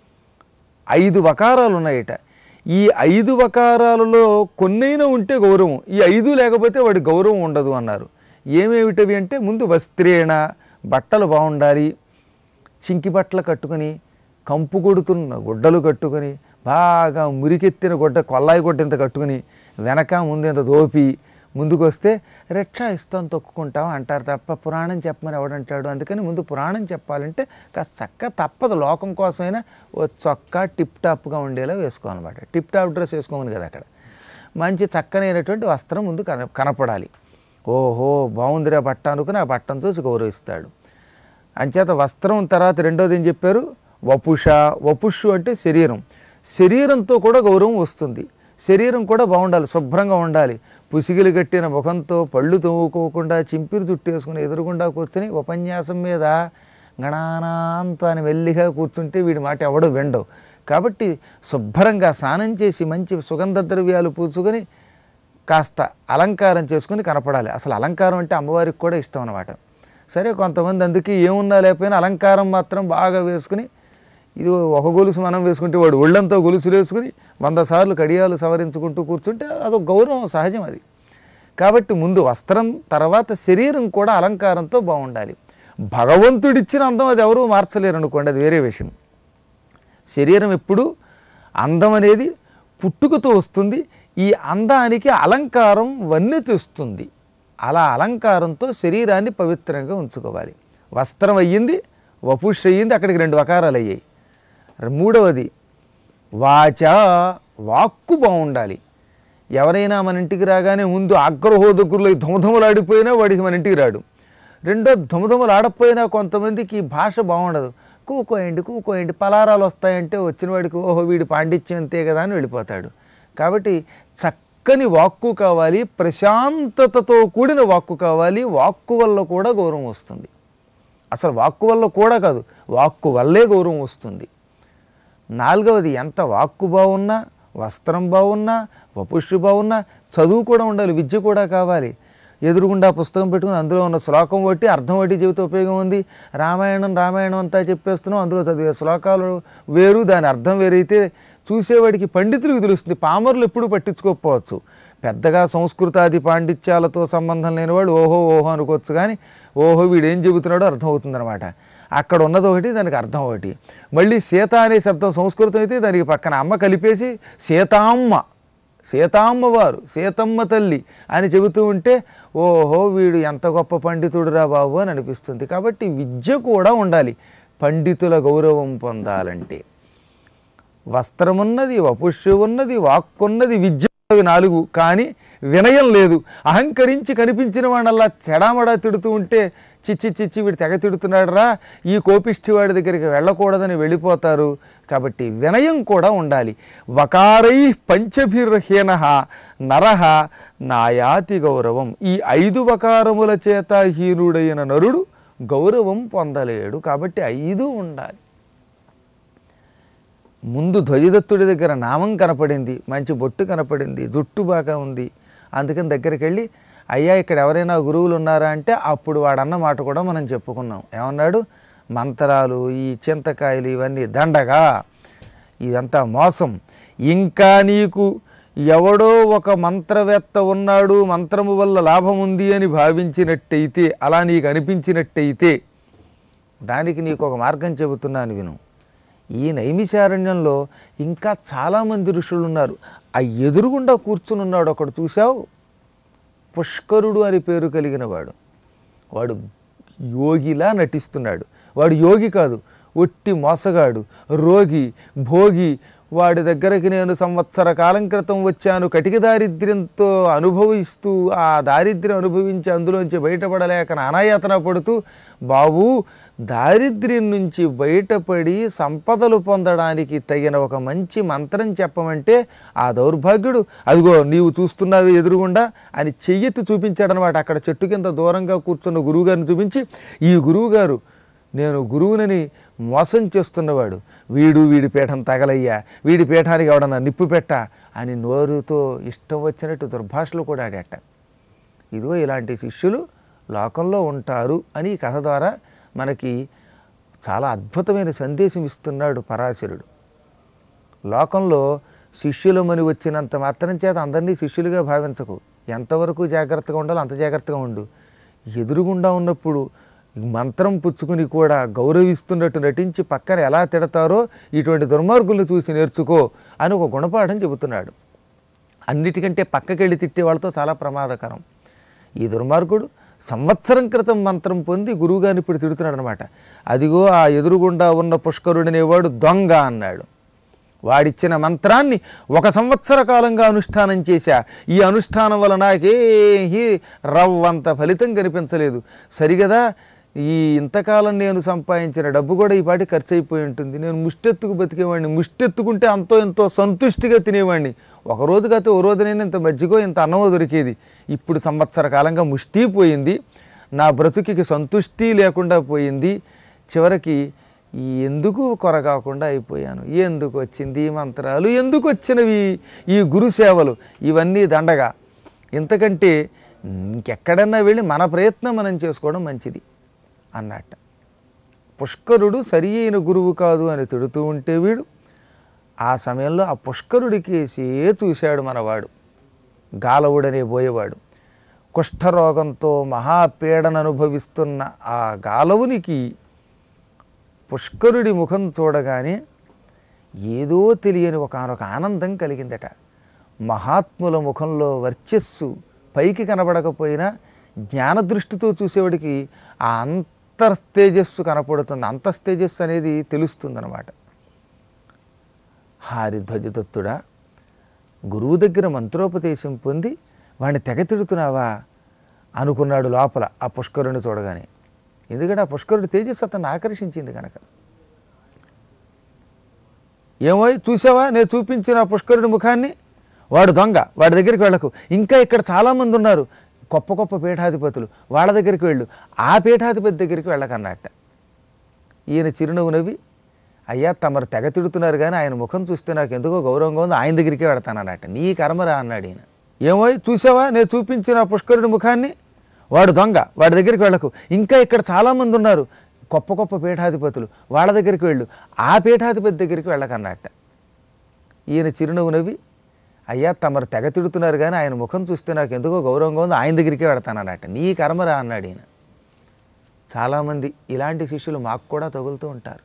ఐదు వకారాలు ఉన్నాయట ఈ ఐదు వకారాలలో కొన్నైనా ఉంటే గౌరవం ఈ ఐదు లేకపోతే వాడి గౌరవం ఉండదు అన్నారు ఏమేమిటవి అంటే ముందు వస్త్రేణ బట్టలు బాగుండాలి చింకి బట్టలు కట్టుకొని కంపు కొడుతున్న గుడ్డలు కట్టుకొని బాగా మురికెత్తిన గుడ్డ కొల్లాయి గుడ్డ ఇంత కట్టుకుని వెనక ముందు ఇంత దోపి ముందుకు వస్తే రిక్షా ఇస్తాం తొక్కుకుంటాం అంటారు తప్ప పురాణం చెప్పమని ఎవడంటాడు అందుకని ముందు పురాణం చెప్పాలంటే కాస్త చక్క తప్పదు లోకం కోసమైనా ఓ చొక్కా టిప్ టాప్గా ఉండేలా వేసుకోవాలన్నమాట టిప్ టాప్ డ్రెస్ వేసుకోమని కదా అక్కడ మంచి చక్కనైనటువంటి వస్త్రం ముందు కన కనపడాలి ఓహో బాగుందిరా బట్ట అనుకుని ఆ బట్టను చూసి గౌరవిస్తాడు అంచేత వస్త్రం తర్వాత రెండోది ఏం చెప్పారు వపుష వపుషు అంటే శరీరం శరీరంతో కూడా గౌరవం వస్తుంది శరీరం కూడా బాగుండాలి శుభ్రంగా ఉండాలి పుసిగిలు కట్టిన ముఖంతో పళ్ళు తోముకోకుండా చింపిరి చుట్టేసుకుని ఎదురుగుండా కూర్చుని ఉపన్యాసం మీద గణానాంత అని మెల్లిగా కూర్చుంటే వీడి మాట ఎవడు విండవు కాబట్టి శుభ్రంగా స్నానం చేసి మంచి సుగంధ ద్రవ్యాలు పూసుకొని కాస్త అలంకారం చేసుకుని కనపడాలి అసలు అలంకారం అంటే అమ్మవారికి కూడా ఇష్టం అనమాట సరే కొంతమంది అందుకే ఏమున్నా లేకపోయినా అలంకారం మాత్రం బాగా వేసుకుని ఇది ఒక గొలుసు మనం వేసుకుంటే వాడు ఒళ్ళంతా గొలుసులు వేసుకుని వంద సార్లు కడియాలు సవరించుకుంటూ కూర్చుంటే అదొక గౌరవం సహజం అది కాబట్టి ముందు వస్త్రం తర్వాత శరీరం కూడా అలంకారంతో బాగుండాలి భగవంతుడిచ్చిన అందం అది ఎవరూ మార్చలేరు అనుకోండి అది వేరే విషయం శరీరం ఎప్పుడు అందం అనేది పుట్టుకతో వస్తుంది ఈ అందానికి అలంకారం వన్నె తెస్తుంది అలా అలంకారంతో శరీరాన్ని పవిత్రంగా ఉంచుకోవాలి వస్త్రం అయ్యింది వపుష్ అయ్యింది అక్కడికి రెండు వకారాలు అయ్యాయి మూడవది వాచ వాక్కు బాగుండాలి ఎవరైనా మన ఇంటికి రాగానే ముందు ఆగ్రహోదకులు ధుమధుమలాడిపోయినా వాడికి మన ఇంటికి రాడు రెండో ధుమధుమలు ఆడకపోయినా కొంతమందికి ఈ భాష బాగుండదు కూకోయండి కూకోయండి పలారాలు వస్తాయంటే వచ్చిన వాడికి ఓహో వీడి పాండిత్యం అంతే కదా అని వెళ్ళిపోతాడు కాబట్టి చక్కని వాక్కు కావాలి ప్రశాంతతతో కూడిన వాక్కు కావాలి వాక్కు వల్ల కూడా గౌరవం వస్తుంది అసలు వాక్కు వల్ల కూడా కాదు వాక్కు వల్లే గౌరవం వస్తుంది నాలుగవది ఎంత వాక్కు బాగున్నా వస్త్రం బాగున్నా వపుష్టి బాగున్నా చదువు కూడా ఉండాలి విద్య కూడా కావాలి ఎదురుగుండా పుస్తకం పెట్టుకుని అందులో ఉన్న శ్లోకం ఒకటి అర్థం ఒకటి జీవిత ఉపయోగం ఉంది రామాయణం రామాయణం అంతా చెప్పేస్తున్నాం అందులో చదివే శ్లోకాలు వేరు దాని అర్థం వేరైతే చూసేవాడికి పండితులకు తెలుస్తుంది పామరులు ఎప్పుడు పట్టించుకోకపోవచ్చు పెద్దగా సంస్కృతాది పాండిత్యాలతో సంబంధం లేని వాడు ఓహో ఓహో అనుకోవచ్చు కానీ ఓహో వీడేం చెబుతున్నాడో అర్థమవుతుందన్నమాట అక్కడ ఉన్నది ఒకటి దానికి అర్థం ఒకటి మళ్ళీ సీత అనే శబ్దం సంస్కృతం అయితే దానికి పక్కన అమ్మ కలిపేసి సీతామ్మ సీతామ్మ వారు సీతమ్మ తల్లి అని చెబుతూ ఉంటే ఓహో వీడు ఎంత గొప్ప పండితుడురా బాబు అని అనిపిస్తుంది కాబట్టి విద్య కూడా ఉండాలి పండితుల గౌరవం పొందాలంటే వస్త్రమున్నది వపుష్యు ఉన్నది వాక్కున్నది విద్య ఉన్నవి నాలుగు కానీ వినయం లేదు అహంకరించి కనిపించిన వాడల్లా చెడామడా తిడుతూ ఉంటే చిచ్చి చిచ్చి వీడు తెగ తిడుతున్నాడు రా ఈ కోపిష్టి వాడి దగ్గరికి వెళ్ళకూడదని వెళ్ళిపోతారు కాబట్టి వినయం కూడా ఉండాలి వకారై పంచభిర్హీన నరహ నాయాతి గౌరవం ఈ ఐదు వకారముల చేత హీనుడైన నరుడు గౌరవం పొందలేడు కాబట్టి ఐదు ఉండాలి ముందు ధ్వజదత్తుడి దగ్గర నామం కనపడింది మంచి బొట్టు కనపడింది జుట్టు బాగా ఉంది అందుకని దగ్గరికి వెళ్ళి అయ్యా ఇక్కడ ఎవరైనా గురువులు ఉన్నారా అంటే అప్పుడు వాడన్న మాట కూడా మనం చెప్పుకున్నాం ఏమన్నాడు మంత్రాలు ఈ చింతకాయలు ఇవన్నీ దండగా ఇదంతా మోసం ఇంకా నీకు ఎవడో ఒక మంత్రవేత్త ఉన్నాడు మంత్రము వల్ల లాభం ఉంది అని భావించినట్టయితే అలా నీకు అనిపించినట్టయితే దానికి నీకు ఒక మార్గం చెబుతున్నాను విను ఈ నైమిశారణ్యంలో ఇంకా చాలామంది ఋషులు ఉన్నారు ఆ ఎదురుగుండా కూర్చుని ఉన్నాడు ఒకడు చూసావు పుష్కరుడు అని పేరు కలిగిన వాడు వాడు యోగిలా నటిస్తున్నాడు వాడు యోగి కాదు ఒట్టి మోసగాడు రోగి భోగి వాడి దగ్గరికి నేను సంవత్సర కాలం క్రితం వచ్చాను కటిక దారిద్ర్యంతో అనుభవిస్తూ ఆ దారిద్ర్యం అనుభవించి అందులోంచి బయటపడలేక నానాయాతన పడుతూ బాబు దారిద్ర్యం నుంచి బయటపడి సంపదలు పొందడానికి తగిన ఒక మంచి మంత్రం చెప్పమంటే ఆ దౌర్భాగ్యుడు అదిగో నీవు చూస్తున్నావు ఎదురుగుండా అని చెయ్యెత్తి చూపించాడనమాట అక్కడ చెట్టు కింద దూరంగా కూర్చున్న గురువుగారిని చూపించి ఈ గురువుగారు నేను గురువునని మోసం చేస్తున్నవాడు వీడు వీడి పీఠం తగలయ్యా వీడి పీఠానికి ఎవడన్నా నిప్పు పెట్ట అని నోరుతో ఇష్టం వచ్చినట్టు దుర్భాషలు కూడా ఆడేట ఇదిగో ఇలాంటి శిష్యులు లోకంలో ఉంటారు అని ఈ కథ ద్వారా మనకి చాలా అద్భుతమైన సందేశం ఇస్తున్నాడు పరాశరుడు లోకంలో శిష్యులమని వచ్చినంత మాత్రం చేత అందరినీ శిష్యులుగా భావించకు ఎంతవరకు జాగ్రత్తగా ఉండాలో అంత జాగ్రత్తగా ఉండు ఎదురుగుండా ఉన్నప్పుడు మంత్రం పుచ్చుకుని కూడా గౌరవిస్తున్నట్టు నటించి పక్కన ఎలా తిడతారో ఇటువంటి దుర్మార్గులను చూసి నేర్చుకో అని ఒక గుణపాఠం చెబుతున్నాడు అన్నిటికంటే పక్కకెళ్ళి తిట్టే వాళ్ళతో చాలా ప్రమాదకరం ఈ దుర్మార్గుడు సంవత్సరం క్రితం మంత్రం పొంది గురువుగారిని ఇప్పుడు తిడుతున్నాడు అనమాట అదిగో ఆ ఎదురుగుండా ఉన్న పుష్కరుడనేవాడు దొంగ అన్నాడు వాడిచ్చిన మంత్రాన్ని ఒక సంవత్సర కాలంగా అనుష్ఠానం చేశా ఈ అనుష్ఠానం వల్ల నాకేహీ రవ్వంత ఫలితం కనిపించలేదు సరిగదా ఈ ఇంతకాలం నేను సంపాదించిన డబ్బు కూడా ఈ పాటి ఖర్చు అయిపోయి ఉంటుంది నేను ముష్టెత్తుకు బతికేవాడిని ముష్టెత్తుకుంటే అంతో ఎంతో సంతుష్టిగా తినేవాడిని ఒక రోజు కాకపోతే ఓ రోజునైనా ఇంత మజ్జిగో ఇంత అన్నమో దొరికేది ఇప్పుడు సంవత్సర కాలంగా ముష్టి పోయింది నా బ్రతుకికి సంతుష్టి లేకుండా పోయింది చివరికి ఎందుకు కొరగాకుండా అయిపోయాను ఎందుకు వచ్చింది ఈ మంత్రాలు ఎందుకు వచ్చినవి ఈ గురు సేవలు ఇవన్నీ దండగా ఇంతకంటే ఇంకెక్కడన్నా వెళ్ళి మన ప్రయత్నం మనం చేసుకోవడం మంచిది అన్నట్ట పుష్కరుడు సరి అయిన గురువు కాదు అని తిడుతూ ఉంటే వీడు ఆ సమయంలో ఆ పుష్కరుడికేసే చూశాడు మనవాడు గాలవుడనే పోయేవాడు కుష్ఠరోగంతో మహాపీడన అనుభవిస్తున్న ఆ గాలవునికి పుష్కరుడి ముఖం చూడగానే ఏదో తెలియని ఒకనొక ఆనందం కలిగిందట మహాత్ముల ముఖంలో వర్చస్సు పైకి కనబడకపోయినా జ్ఞానదృష్టితో చూసేవాడికి ఆ అంతర్తేజస్సు కనపడుతుంది అంతస్తేజస్సు అనేది తెలుస్తుందన్నమాట హారిధ్వజదత్తుడా గురువు దగ్గర మంత్రోపదేశం పొంది వాడిని తెగ తిడుతున్నావా అనుకున్నాడు లోపల ఆ పుష్కరుని చూడగానే ఎందుకంటే ఆ పుష్కరుడి తేజస్సు అతన్ని ఆకర్షించింది కనుక ఏమో చూసావా నేను చూపించిన ఆ పుష్కరుడి ముఖాన్ని వాడు దొంగ వాడి దగ్గరికి వెళ్ళకు ఇంకా ఇక్కడ చాలామంది ఉన్నారు గొప్ప గొప్ప పీఠాధిపతులు వాళ్ళ దగ్గరికి వెళ్ళు ఆ పీఠాధిపతి దగ్గరికి వెళ్ళకన్నట్ట ఈయన చిరునవ్వు నవ్వి అయ్యా తమరు తెగ తిడుతున్నారు కానీ ఆయన ముఖం చూస్తే నాకు ఎందుకో గౌరవంగా ఉంది ఆయన దగ్గరికే వెడతానన్నట్ట నీ కర్మరా అన్నాడు ఈయన ఏమో చూసావా నేను చూపించిన ఆ పుష్కరుడి ముఖాన్ని వాడు దొంగ వాడి దగ్గరికి వెళ్ళకు ఇంకా ఇక్కడ చాలామంది ఉన్నారు గొప్ప గొప్ప పీఠాధిపతులు వాళ్ళ దగ్గరికి వెళ్ళు ఆ పీఠాధిపతి దగ్గరికి వెళ్ళకన్నట్ట ఈయన చిరునవ్వు నవ్వి అయ్యా తమరు తెగ తిడుతున్నారు కానీ ఆయన ముఖం చూస్తే నాకు ఎందుకో గౌరవంగా ఉంది ఆయన దగ్గరికే వెడతానన్నట్ట నీ కర్మరా అన్నాడు ఈయన చాలామంది ఇలాంటి శిష్యులు మాకు కూడా తగులుతూ ఉంటారు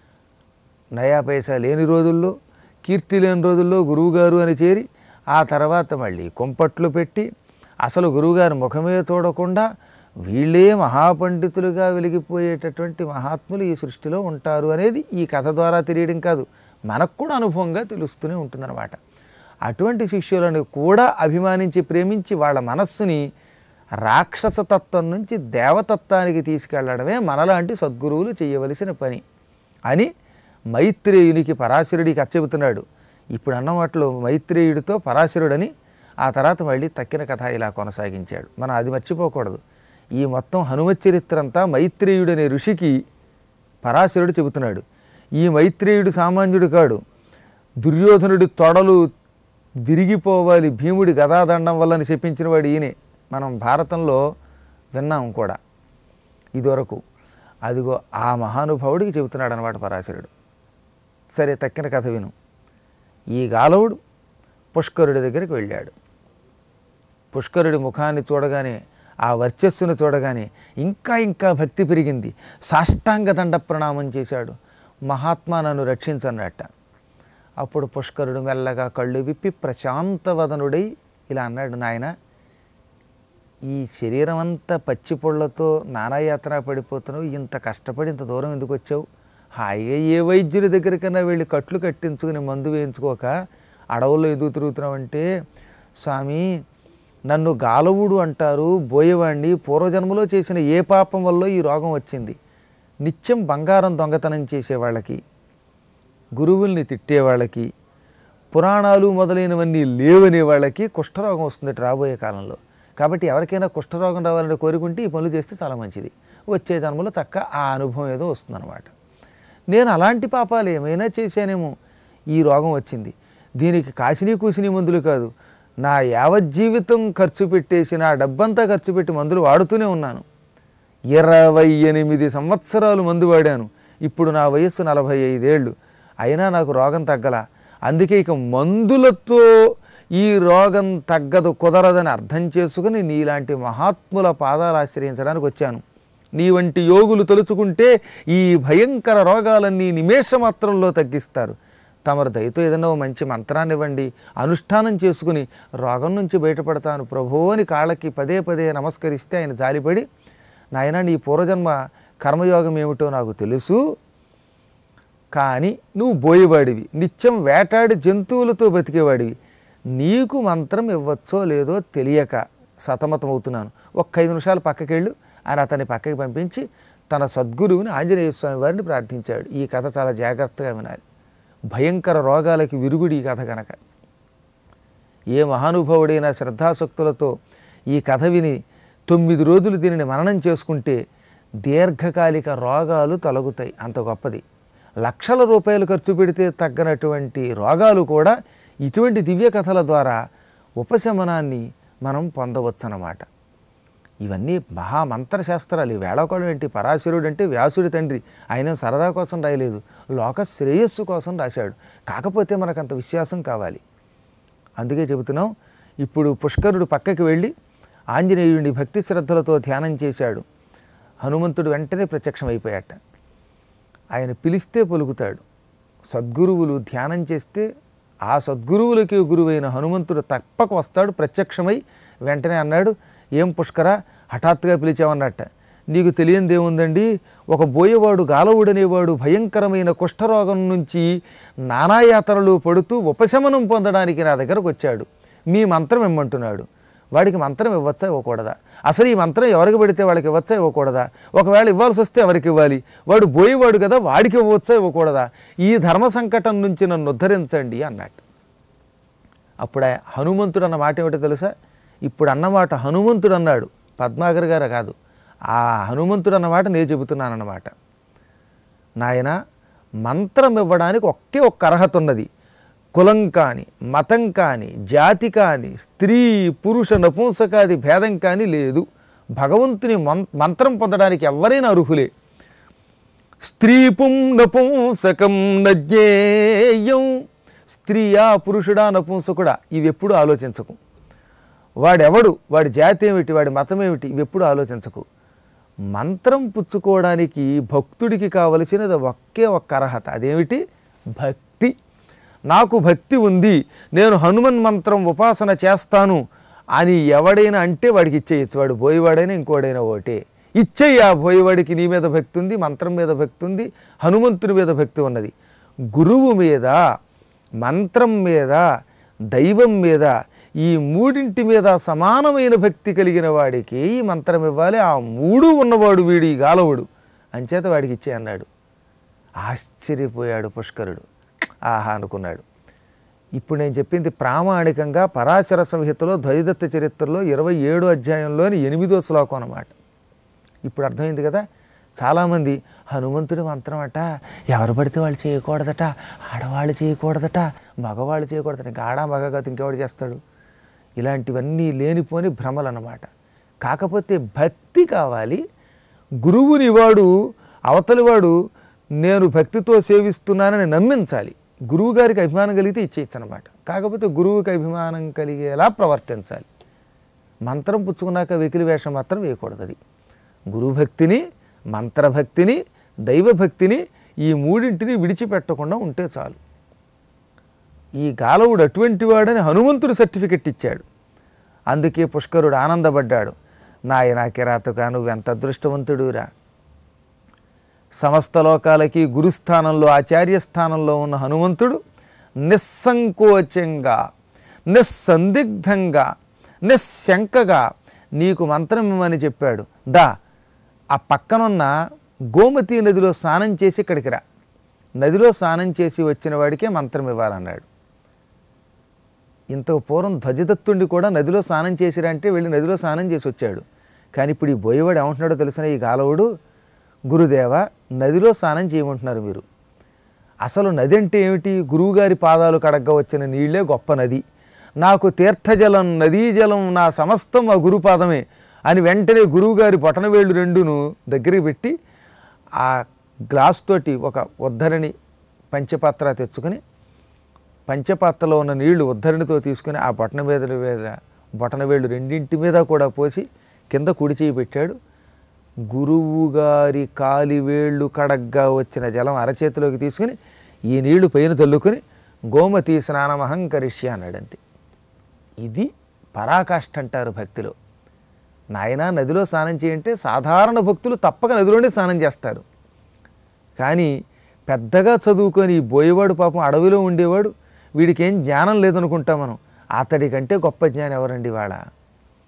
నయా పైసా లేని రోజుల్లో కీర్తి లేని రోజుల్లో గురువుగారు అని చేరి ఆ తర్వాత మళ్ళీ కుంపట్లు పెట్టి అసలు గురువుగారి ముఖమే చూడకుండా వీళ్ళే మహాపండితులుగా వెలిగిపోయేటటువంటి మహాత్ములు ఈ సృష్టిలో ఉంటారు అనేది ఈ కథ ద్వారా తెలియడం కాదు మనకు కూడా అనుభవంగా తెలుస్తూనే ఉంటుందన్నమాట అటువంటి శిష్యులను కూడా అభిమానించి ప్రేమించి వాళ్ళ మనస్సుని రాక్షసతత్వం నుంచి దేవతత్వానికి తీసుకెళ్లడమే మనలాంటి సద్గురువులు చేయవలసిన పని అని మైత్రేయునికి పరాశరుడికి అచ్చబుతున్నాడు ఇప్పుడు అన్న మాటలో మైత్రేయుడితో పరాశరుడని ఆ తర్వాత మళ్ళీ తక్కిన కథ ఇలా కొనసాగించాడు మనం అది మర్చిపోకూడదు ఈ మొత్తం హనుమత్ చరిత్ర అంతా మైత్రేయుడు అనే ఋషికి పరాశరుడు చెబుతున్నాడు ఈ మైత్రేయుడు సామాన్యుడు కాడు దుర్యోధనుడి తొడలు విరిగిపోవాలి భీముడి గదాదండం వల్లని చెప్పించిన వాడు ఈయనే మనం భారతంలో విన్నాం కూడా ఇదివరకు అదిగో ఆ మహానుభావుడికి చెబుతున్నాడు అనమాట పరాశరుడు సరే తక్కిన కథ విను ఈ గాలవుడు పుష్కరుడి దగ్గరికి వెళ్ళాడు పుష్కరుడి ముఖాన్ని చూడగానే ఆ వర్చస్సును చూడగానే ఇంకా ఇంకా భక్తి పెరిగింది సాష్టాంగ దండ ప్రణామం చేశాడు మహాత్మా నన్ను రక్షించన్నట్ట అప్పుడు పుష్కరుడు మెల్లగా కళ్ళు విప్పి ప్రశాంతవదనుడై ఇలా అన్నాడు నాయన ఈ శరీరం అంతా పచ్చి పొళ్ళతో నానాయాత్ర పడిపోతున్నావు ఇంత కష్టపడి ఇంత దూరం ఎందుకు వచ్చావు హాయిగా ఏ వైద్యుడి దగ్గరికైనా వెళ్ళి కట్లు కట్టించుకుని మందు వేయించుకోక అడవుల్లో ఎదుగు తిరుగుతున్నావంటే స్వామి నన్ను గాలవుడు అంటారు బోయేవాడిని పూర్వజన్మలో చేసిన ఏ పాపం వల్ల ఈ రోగం వచ్చింది నిత్యం బంగారం దొంగతనం చేసేవాళ్ళకి గురువుల్ని తిట్టేవాళ్ళకి పురాణాలు మొదలైనవన్నీ లేవనే వాళ్ళకి కుష్ఠరోగం వస్తుంది రాబోయే కాలంలో కాబట్టి ఎవరికైనా కుష్ఠరోగం రావాలని కోరుకుంటే ఈ పనులు చేస్తే చాలా మంచిది వచ్చే జన్మలో చక్క ఆ అనుభవం ఏదో వస్తుందన్నమాట నేను అలాంటి పాపాలు ఏమైనా చేశానేమో ఈ రోగం వచ్చింది దీనికి కాసిని కూసిని మందులు కాదు నా యావజ్జీవితం ఖర్చు పెట్టేసి నా డబ్బంతా ఖర్చు పెట్టి మందులు వాడుతూనే ఉన్నాను ఇరవై ఎనిమిది సంవత్సరాలు మందు వాడాను ఇప్పుడు నా వయస్సు నలభై ఐదేళ్ళు అయినా నాకు రోగం తగ్గల అందుకే ఇక మందులతో ఈ రోగం తగ్గదు కుదరదని అర్థం చేసుకుని నీలాంటి మహాత్ముల పాదాలు ఆశ్రయించడానికి వచ్చాను నీ వంటి యోగులు తలుచుకుంటే ఈ భయంకర రోగాలన్నీ నిమేషమాత్రంలో తగ్గిస్తారు తమరు దయతో ఏదైనా ఓ మంచి మంత్రాన్ని ఇవ్వండి అనుష్ఠానం చేసుకుని రోగం నుంచి బయటపడతాను ప్రభు అని కాళ్ళకి పదే పదే నమస్కరిస్తే ఆయన జాలిపడి నాయన నీ పూర్వజన్మ కర్మయోగం ఏమిటో నాకు తెలుసు కానీ నువ్వు బోయేవాడివి నిత్యం వేటాడి జంతువులతో బతికేవాడివి నీకు మంత్రం ఇవ్వచ్చో లేదో తెలియక సతమతం అవుతున్నాను ఒక్క ఐదు నిమిషాలు పక్కకి వెళ్ళు అని అతన్ని పక్కకి పంపించి తన సద్గురువుని ఆంజనేయ స్వామి వారిని ప్రార్థించాడు ఈ కథ చాలా జాగ్రత్తగా వినాలి భయంకర రోగాలకి విరుగుడు ఈ కథ కనుక ఏ మహానుభావుడైనా శ్రద్ధాసక్తులతో ఈ కథ విని తొమ్మిది రోజులు దీనిని మననం చేసుకుంటే దీర్ఘకాలిక రోగాలు తొలగుతాయి అంత గొప్పది లక్షల రూపాయలు ఖర్చు పెడితే తగ్గనటువంటి రోగాలు కూడా ఇటువంటి దివ్య కథల ద్వారా ఉపశమనాన్ని మనం పొందవచ్చన్నమాట ఇవన్నీ మహామంత్రశాస్త్రాలు ఈ వేళకోళం ఏంటి పరాశరుడు అంటే వ్యాసుడి తండ్రి ఆయన సరదా కోసం రాయలేదు లోక శ్రేయస్సు కోసం రాశాడు కాకపోతే మనకు అంత విశ్వాసం కావాలి అందుకే చెబుతున్నాం ఇప్పుడు పుష్కరుడు పక్కకి వెళ్ళి ఆంజనేయుడిని భక్తి శ్రద్ధలతో ధ్యానం చేశాడు హనుమంతుడు వెంటనే ప్రత్యక్షమైపోయాట ఆయన పిలిస్తే పలుకుతాడు సద్గురువులు ధ్యానం చేస్తే ఆ సద్గురువులకి గురువైన హనుమంతుడు తప్పక వస్తాడు ప్రత్యక్షమై వెంటనే అన్నాడు ఏం పుష్కర హఠాత్తుగా పిలిచావన్నట్ట నీకు తెలియంది ఏముందండి ఒక బోయేవాడు గాలవుడనేవాడు భయంకరమైన కుష్ఠరోగం నుంచి నానాయాతనలు పడుతూ ఉపశమనం పొందడానికి నా దగ్గరకు వచ్చాడు మీ మంత్రం ఇమ్మంటున్నాడు వాడికి మంత్రం ఇవ్వచ్చా ఇవ్వకూడదా అసలు ఈ మంత్రం ఎవరికి పెడితే వాళ్ళకి ఇవ్వచ్చా ఇవ్వకూడదా ఒకవేళ ఇవ్వాల్సి వస్తే ఎవరికి ఇవ్వాలి వాడు బోయేవాడు కదా వాడికి ఇవ్వచ్చా ఇవ్వకూడదా ఈ ధర్మ సంకటం నుంచి నన్ను ఉద్ధరించండి అన్నట్టు అప్పుడు ఆ హనుమంతుడు అన్న మాట ఏమిటో తెలుసా ఇప్పుడు అన్నమాట హనుమంతుడు అన్నాడు పద్మాగర్ గారు కాదు ఆ హనుమంతుడు అన్నమాట నేను చెబుతున్నాను అన్నమాట నాయన మంత్రం ఇవ్వడానికి ఒకే ఒక్క అర్హత ఉన్నది కులం కానీ మతం కానీ జాతి కానీ స్త్రీ పురుష నపుంసకాది భేదం కానీ లేదు భగవంతుని మం- మంత్రం పొందడానికి ఎవరైనా అర్హులే స్త్రీపుం నపుంసకం నజ్ఞేయం స్త్రీయా పురుషుడా నపుంసకుడా ఇవి ఎప్పుడు ఆలోచించకు వాడెవడు వాడి జాతి ఏమిటి వాడి మతం ఏమిటి ఇవి ఎప్పుడు ఆలోచించకు మంత్రం పుచ్చుకోవడానికి భక్తుడికి కావలసినది ఒకే ఒక్క అర్హత అదేమిటి భక్తి నాకు భక్తి ఉంది నేను హనుమన్ మంత్రం ఉపాసన చేస్తాను అని ఎవడైనా అంటే వాడికి ఇచ్చేయచ్చు వాడు పోయేవాడైనా ఇంకోడైనా ఒకటే ఇచ్చేయి ఆ పోయేవాడికి నీ మీద భక్తి ఉంది మంత్రం మీద భక్తి ఉంది హనుమంతుడి మీద భక్తి ఉన్నది గురువు మీద మంత్రం మీద దైవం మీద ఈ మూడింటి మీద సమానమైన భక్తి కలిగిన వాడికి ఈ మంత్రం ఇవ్వాలి ఆ మూడు ఉన్నవాడు వీడి గాలవుడు అంచేత వాడికి ఇచ్చే అన్నాడు ఆశ్చర్యపోయాడు పుష్కరుడు ఆహా అనుకున్నాడు ఇప్పుడు నేను చెప్పింది ప్రామాణికంగా పరాశర సంహితలో ద్వైదత్త చరిత్రలో ఇరవై ఏడో అధ్యాయంలోని ఎనిమిదో శ్లోకం అన్నమాట ఇప్పుడు అర్థమైంది కదా చాలామంది హనుమంతుడి మంత్రం అట ఎవరు పడితే వాళ్ళు చేయకూడదట ఆడవాళ్ళు చేయకూడదట మగవాళ్ళు చేయకూడదట ఇంకా ఆడ మగ కాదు ఇంకెవడు చేస్తాడు ఇలాంటివన్నీ లేనిపోని భ్రమలు అన్నమాట కాకపోతే భక్తి కావాలి గురువుని వాడు అవతలివాడు నేను భక్తితో సేవిస్తున్నానని నమ్మించాలి గురువు గారికి అభిమానం కలిగితే ఇచ్చేయచ్చు అనమాట కాకపోతే గురువుకి అభిమానం కలిగేలా ప్రవర్తించాలి మంత్రం పుచ్చుకున్నాక వెకిలి వేషం మాత్రం వేయకూడదు అది గురుభక్తిని మంత్రభక్తిని దైవభక్తిని ఈ మూడింటిని విడిచిపెట్టకుండా ఉంటే చాలు ఈ గాలవుడు అటువంటి వాడని హనుమంతుడు సర్టిఫికెట్ ఇచ్చాడు అందుకే పుష్కరుడు ఆనందపడ్డాడు నాయన కిరాతక నువ్వెంత అదృష్టవంతుడురా సమస్త లోకాలకి గురుస్థానంలో ఆచార్య స్థానంలో ఉన్న హనుమంతుడు నిస్సంకోచంగా నిస్సందిగ్ధంగా నిశ్శంకగా నీకు మంత్రం ఇమ్మని చెప్పాడు దా ఆ పక్కనున్న గోమతి నదిలో స్నానం చేసి ఇక్కడికి రా నదిలో స్నానం చేసి వచ్చిన వాడికే మంత్రం ఇవ్వాలన్నాడు ఇంతకు పూర్వం ధ్వజదత్తుడిని కూడా నదిలో స్నానం చేసిరా అంటే వెళ్ళి నదిలో స్నానం చేసి వచ్చాడు కానీ ఇప్పుడు ఈ బోయేవాడు ఏమంటున్నాడో తెలిసిన ఈ గాలవుడు గురుదేవ నదిలో స్నానం చేయమంటున్నారు మీరు అసలు నది అంటే ఏమిటి గురువుగారి పాదాలు కడగ్గా వచ్చిన నీళ్ళే గొప్ప నది నాకు తీర్థజలం నదీ జలం నా సమస్తం ఆ గురుపాదమే అని వెంటనే గురువుగారి బొటనవేళ్ళు రెండును దగ్గరికి పెట్టి ఆ గ్లాస్ తోటి ఒక ఉద్ధరణి పంచపాత్ర తెచ్చుకొని పంచపాత్రలో ఉన్న నీళ్లు ఉద్ధరణితో తీసుకుని ఆ బొటన మీద మీద బొటనవేళ్ళు రెండింటి మీద కూడా పోసి కింద కుడి చేయి పెట్టాడు గురువుగారి కాలివేళ్ళు కడగ్గా వచ్చిన జలం అరచేతిలోకి తీసుకుని ఈ నీళ్లు పైన చల్లుకొని గోమతి స్నానమహంకరిష్య అన్నాడంతే ఇది పరాకాష్ఠ అంటారు భక్తిలో నాయనా నదిలో స్నానం చేయంటే సాధారణ భక్తులు తప్పక నదిలోనే స్నానం చేస్తారు కానీ పెద్దగా చదువుకొని ఈ బోయేవాడు పాపం అడవిలో ఉండేవాడు వీడికి ఏం జ్ఞానం లేదనుకుంటాం మనం అతడి కంటే గొప్ప జ్ఞానం ఎవరండి వాళ్ళ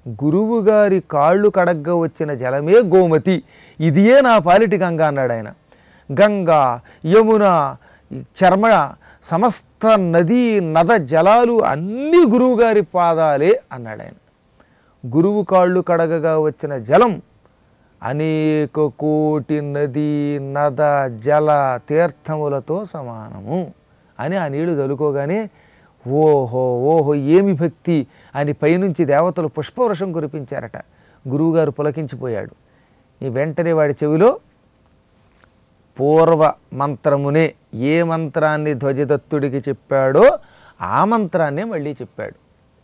గురువుగారి కాళ్ళు కడగ్గా వచ్చిన జలమే గోమతి ఇదియే నా పాలిటి గంగ అన్నాడు ఆయన గంగా యమున ఈ చర్మ సమస్త నదీ నద జలాలు అన్నీ గురువుగారి పాదాలే అన్నాడు ఆయన గురువు కాళ్ళు కడగగా వచ్చిన జలం అనేక కోటి నది నద జల తీర్థములతో సమానము అని ఆ నీళ్లు చల్లుకోగానే ఓహో ఓహో ఏమి భక్తి అని పైనుంచి దేవతలు పుష్పవృషం కురిపించారట గురువుగారు పులకించిపోయాడు ఈ వెంటనే వాడి చెవిలో పూర్వ మంత్రమునే ఏ మంత్రాన్ని ధ్వజదత్తుడికి చెప్పాడో ఆ మంత్రాన్నే మళ్ళీ చెప్పాడు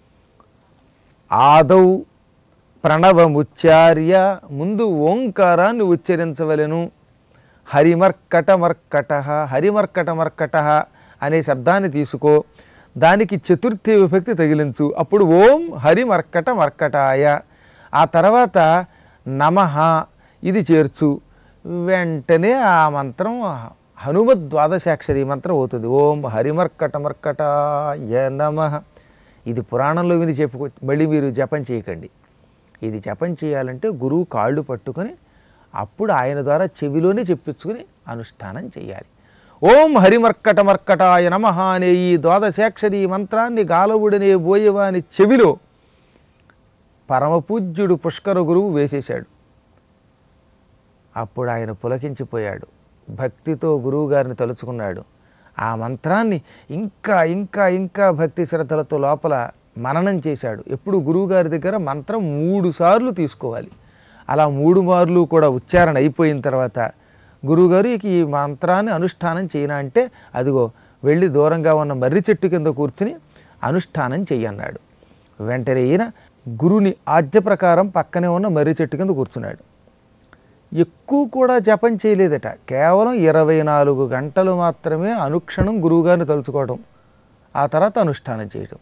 ఆదౌ ప్రణవముచ్చార్య ముందు ఓంకారాన్ని ఉచ్చరించవలెను హరిమర్కట మర్కట హరిమర్కట మర్కట అనే శబ్దాన్ని తీసుకో దానికి చతుర్థి విభక్తి తగిలించు అప్పుడు ఓం హరిమర్కట మర్కటాయ ఆ తర్వాత నమః ఇది చేర్చు వెంటనే ఆ మంత్రం హనుమద్ ద్వాదశాక్షరి మంత్రం అవుతుంది ఓం హరిమర్కట మర్కటాయ నమః ఇది పురాణంలో విని చెప్పుకో మళ్ళీ మీరు జపం చేయకండి ఇది జపం చేయాలంటే గురువు కాళ్ళు పట్టుకొని అప్పుడు ఆయన ద్వారా చెవిలోనే చెప్పించుకుని అనుష్ఠానం చేయాలి ఓం హరిమర్కట మర్కటాయ నమ అనే ఈ ద్వాదశాక్షరి మంత్రాన్ని గాలవుడనే బోయవాని చెవిలో పరమపూజ్యుడు పుష్కర గురువు వేసేశాడు అప్పుడు ఆయన పులకించిపోయాడు భక్తితో గురువుగారిని తలుచుకున్నాడు ఆ మంత్రాన్ని ఇంకా ఇంకా ఇంకా భక్తి శ్రద్ధలతో లోపల మననం చేశాడు ఎప్పుడు గురువుగారి దగ్గర మంత్రం మూడు సార్లు తీసుకోవాలి అలా మూడు మార్లు కూడా ఉచ్చారణ అయిపోయిన తర్వాత గురువుగారు ఇక ఈ మంత్రాన్ని అనుష్ఠానం చేయనా అంటే అదిగో వెళ్ళి దూరంగా ఉన్న మర్రి చెట్టు కింద కూర్చుని అనుష్ఠానం చెయ్యన్నాడు వెంటనే ఈయన గురుని ఆజ్ఞ ప్రకారం పక్కనే ఉన్న మర్రి చెట్టు కింద కూర్చున్నాడు ఎక్కువ కూడా జపం చేయలేదట కేవలం ఇరవై నాలుగు గంటలు మాత్రమే అనుక్షణం గురువుగారిని తలుచుకోవడం ఆ తర్వాత అనుష్ఠానం చేయడం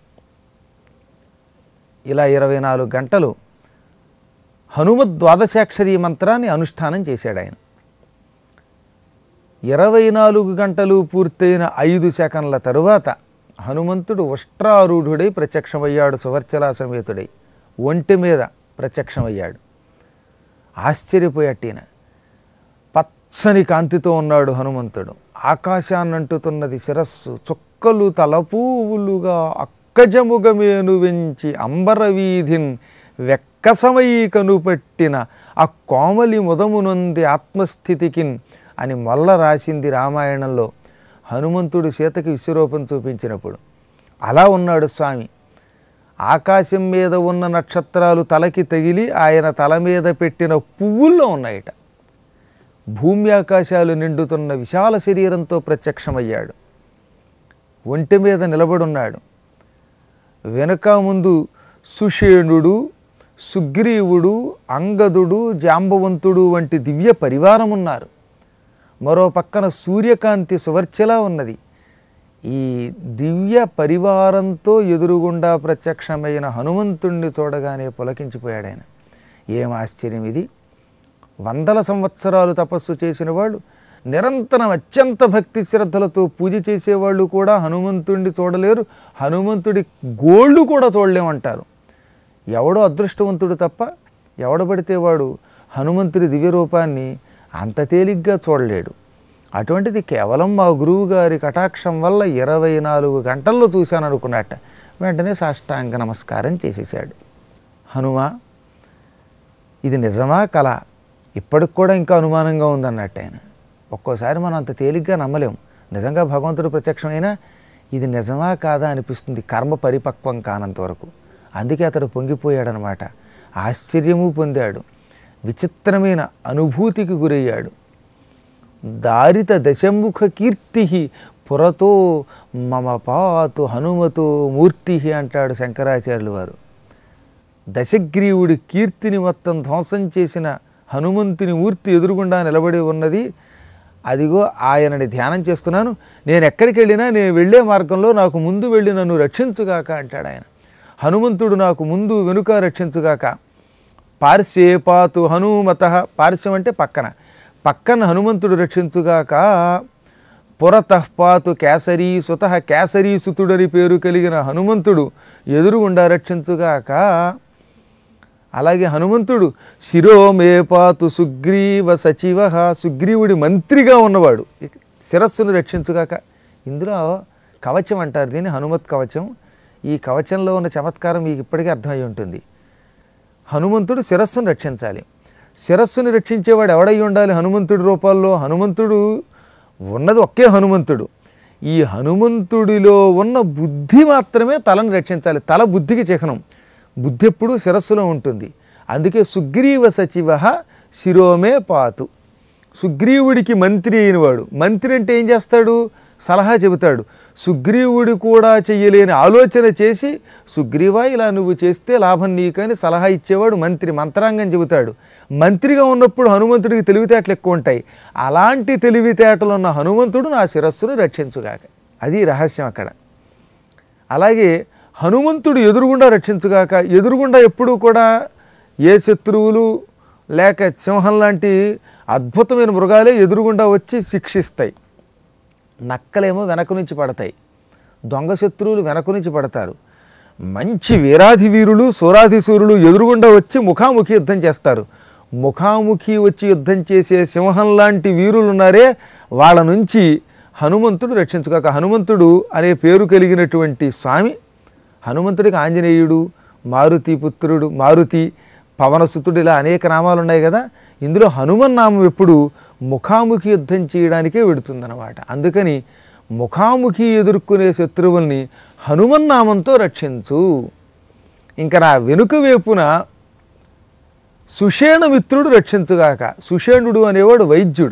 ఇలా ఇరవై నాలుగు గంటలు హనుమద్ ద్వాదశాక్షరి మంత్రాన్ని అనుష్ఠానం చేశాడు ఆయన ఇరవై నాలుగు గంటలు పూర్తయిన ఐదు సెకండ్ల తరువాత హనుమంతుడు ఉష్ట్రారూఢుడై ప్రత్యక్షమయ్యాడు సువర్చలా సమేతుడై ఒంటి మీద ప్రత్యక్షమయ్యాడు ఆశ్చర్యపోయాటీన పచ్చని కాంతితో ఉన్నాడు హనుమంతుడు ఆకాశాన్నంటుతున్నది శిరస్సు చుక్కలు తలపూవులుగా అక్కజముగమేను వెంచి అంబరవీధిన్ వెక్కసమై కనుపట్టిన ఆ కోమలి ముదమునొంది ఆత్మస్థితికిన్ అని మొల్ల రాసింది రామాయణంలో హనుమంతుడు సీతకి విశ్వరూపం చూపించినప్పుడు అలా ఉన్నాడు స్వామి ఆకాశం మీద ఉన్న నక్షత్రాలు తలకి తగిలి ఆయన తల మీద పెట్టిన పువ్వుల్లో ఉన్నాయట భూమి ఆకాశాలు నిండుతున్న విశాల శరీరంతో ప్రత్యక్షమయ్యాడు ఒంటి మీద నిలబడున్నాడు వెనక ముందు సుషేణుడు సుగ్రీవుడు అంగదుడు జాంబవంతుడు వంటి దివ్య పరివారం ఉన్నారు మరో పక్కన సూర్యకాంతి సువర్చలా ఉన్నది ఈ దివ్య పరివారంతో ఎదురుగుండా ప్రత్యక్షమైన హనుమంతుణ్ణి చూడగానే పులకించిపోయాడు ఆయన ఏం ఆశ్చర్యం ఇది వందల సంవత్సరాలు తపస్సు చేసిన వాళ్ళు నిరంతరం అత్యంత భక్తి శ్రద్ధలతో పూజ చేసేవాళ్ళు కూడా హనుమంతుడిని చూడలేరు హనుమంతుడి గోళ్ళు కూడా చూడలేమంటారు ఎవడో అదృష్టవంతుడు తప్ప ఎవడబడితే వాడు హనుమంతుడి దివ్య రూపాన్ని అంత తేలిగ్గా చూడలేడు అటువంటిది కేవలం మా గురువు గారి కటాక్షం వల్ల ఇరవై నాలుగు గంటల్లో చూశాను అనుకున్నట్ట వెంటనే సాష్టాంగ నమస్కారం చేసేసాడు హనుమ ఇది నిజమా కళ ఇప్పటికి కూడా ఇంకా అనుమానంగా ఉందన్నట్టు ఆయన ఒక్కోసారి మనం అంత తేలిగ్గా నమ్మలేం నిజంగా భగవంతుడు ప్రత్యక్షమైనా ఇది నిజమా కాదా అనిపిస్తుంది కర్మ పరిపక్వం కానంత వరకు అందుకే అతడు పొంగిపోయాడనమాట ఆశ్చర్యము పొందాడు విచిత్రమైన అనుభూతికి గురయ్యాడు దారిత దశముఖ కీర్తి పురతో మమ పాతు హనుమతో మూర్తి అంటాడు శంకరాచార్యులు వారు దశగ్రీవుడి కీర్తిని మొత్తం ధ్వంసం చేసిన హనుమంతుని మూర్తి ఎదురుగుండా నిలబడి ఉన్నది అదిగో ఆయనని ధ్యానం చేస్తున్నాను నేను ఎక్కడికి వెళ్ళినా నేను వెళ్ళే మార్గంలో నాకు ముందు వెళ్ళి నన్ను రక్షించుగాక అంటాడు ఆయన హనుమంతుడు నాకు ముందు వెనుక రక్షించుగాక పార్శ్వే పాతు హనుమత పార్శ్వం అంటే పక్కన పక్కన హనుమంతుడు రక్షించుగాక పురతః పాతు కేసరీ సుత కేసరీ సుతుడని పేరు కలిగిన హనుమంతుడు ఎదురుగుండా రక్షించుగాక అలాగే హనుమంతుడు శిరోమే పాతు సుగ్రీవ సచివ సుగ్రీవుడి మంత్రిగా ఉన్నవాడు ఇక శిరస్సును రక్షించుగాక ఇందులో కవచం అంటారు దీన్ని హనుమత్ కవచం ఈ కవచంలో ఉన్న చమత్కారం మీకు ఇప్పటికే అర్థమై ఉంటుంది హనుమంతుడు శిరస్సును రక్షించాలి శిరస్సుని రక్షించేవాడు ఎవడై ఉండాలి హనుమంతుడి రూపాల్లో హనుమంతుడు ఉన్నది ఒకే హనుమంతుడు ఈ హనుమంతుడిలో ఉన్న బుద్ధి మాత్రమే తలను రక్షించాలి తల బుద్ధికి చిహ్నం బుద్ధి ఎప్పుడూ శిరస్సులో ఉంటుంది అందుకే సుగ్రీవ సచివ శిరోమే పాతు సుగ్రీవుడికి మంత్రి అయినవాడు మంత్రి అంటే ఏం చేస్తాడు సలహా చెబుతాడు సుగ్రీవుడు కూడా చెయ్యలేని ఆలోచన చేసి సుగ్రీవా ఇలా నువ్వు చేస్తే లాభం నీకని సలహా ఇచ్చేవాడు మంత్రి మంత్రాంగం చెబుతాడు మంత్రిగా ఉన్నప్పుడు హనుమంతుడికి తెలివితేటలు ఎక్కువ ఉంటాయి అలాంటి తెలివితేటలు ఉన్న హనుమంతుడు నా శిరస్సును రక్షించుగాక అది రహస్యం అక్కడ అలాగే హనుమంతుడు ఎదురుగుండా రక్షించుగాక ఎదురుగుండా ఎప్పుడూ కూడా ఏ శత్రువులు లేక సింహం లాంటి అద్భుతమైన మృగాలే ఎదురుగుండా వచ్చి శిక్షిస్తాయి నక్కలేమో వెనక నుంచి పడతాయి దొంగ శత్రువులు వెనక నుంచి పడతారు మంచి వీరాధి వీరులు సూరాధి సూరులు ఎదురుగుండా వచ్చి ముఖాముఖి యుద్ధం చేస్తారు ముఖాముఖి వచ్చి యుద్ధం చేసే సింహం లాంటి వీరులు ఉన్నారే వాళ్ళ నుంచి హనుమంతుడు రక్షించుగాక హనుమంతుడు అనే పేరు కలిగినటువంటి స్వామి హనుమంతుడికి ఆంజనేయుడు మారుతి పుత్రుడు మారుతి పవనసుతుడు ఇలా అనేక నామాలు ఉన్నాయి కదా ఇందులో హనుమన్ నామం ఎప్పుడు ముఖాముఖి యుద్ధం చేయడానికే వెడుతుందన్నమాట అందుకని ముఖాముఖి ఎదుర్కొనే శత్రువుల్ని హనుమన్ నామంతో రక్షించు ఇంకా నా వెనుక వైపున సుషేణమిత్రుడు రక్షించుగాక సుషేణుడు అనేవాడు వైద్యుడు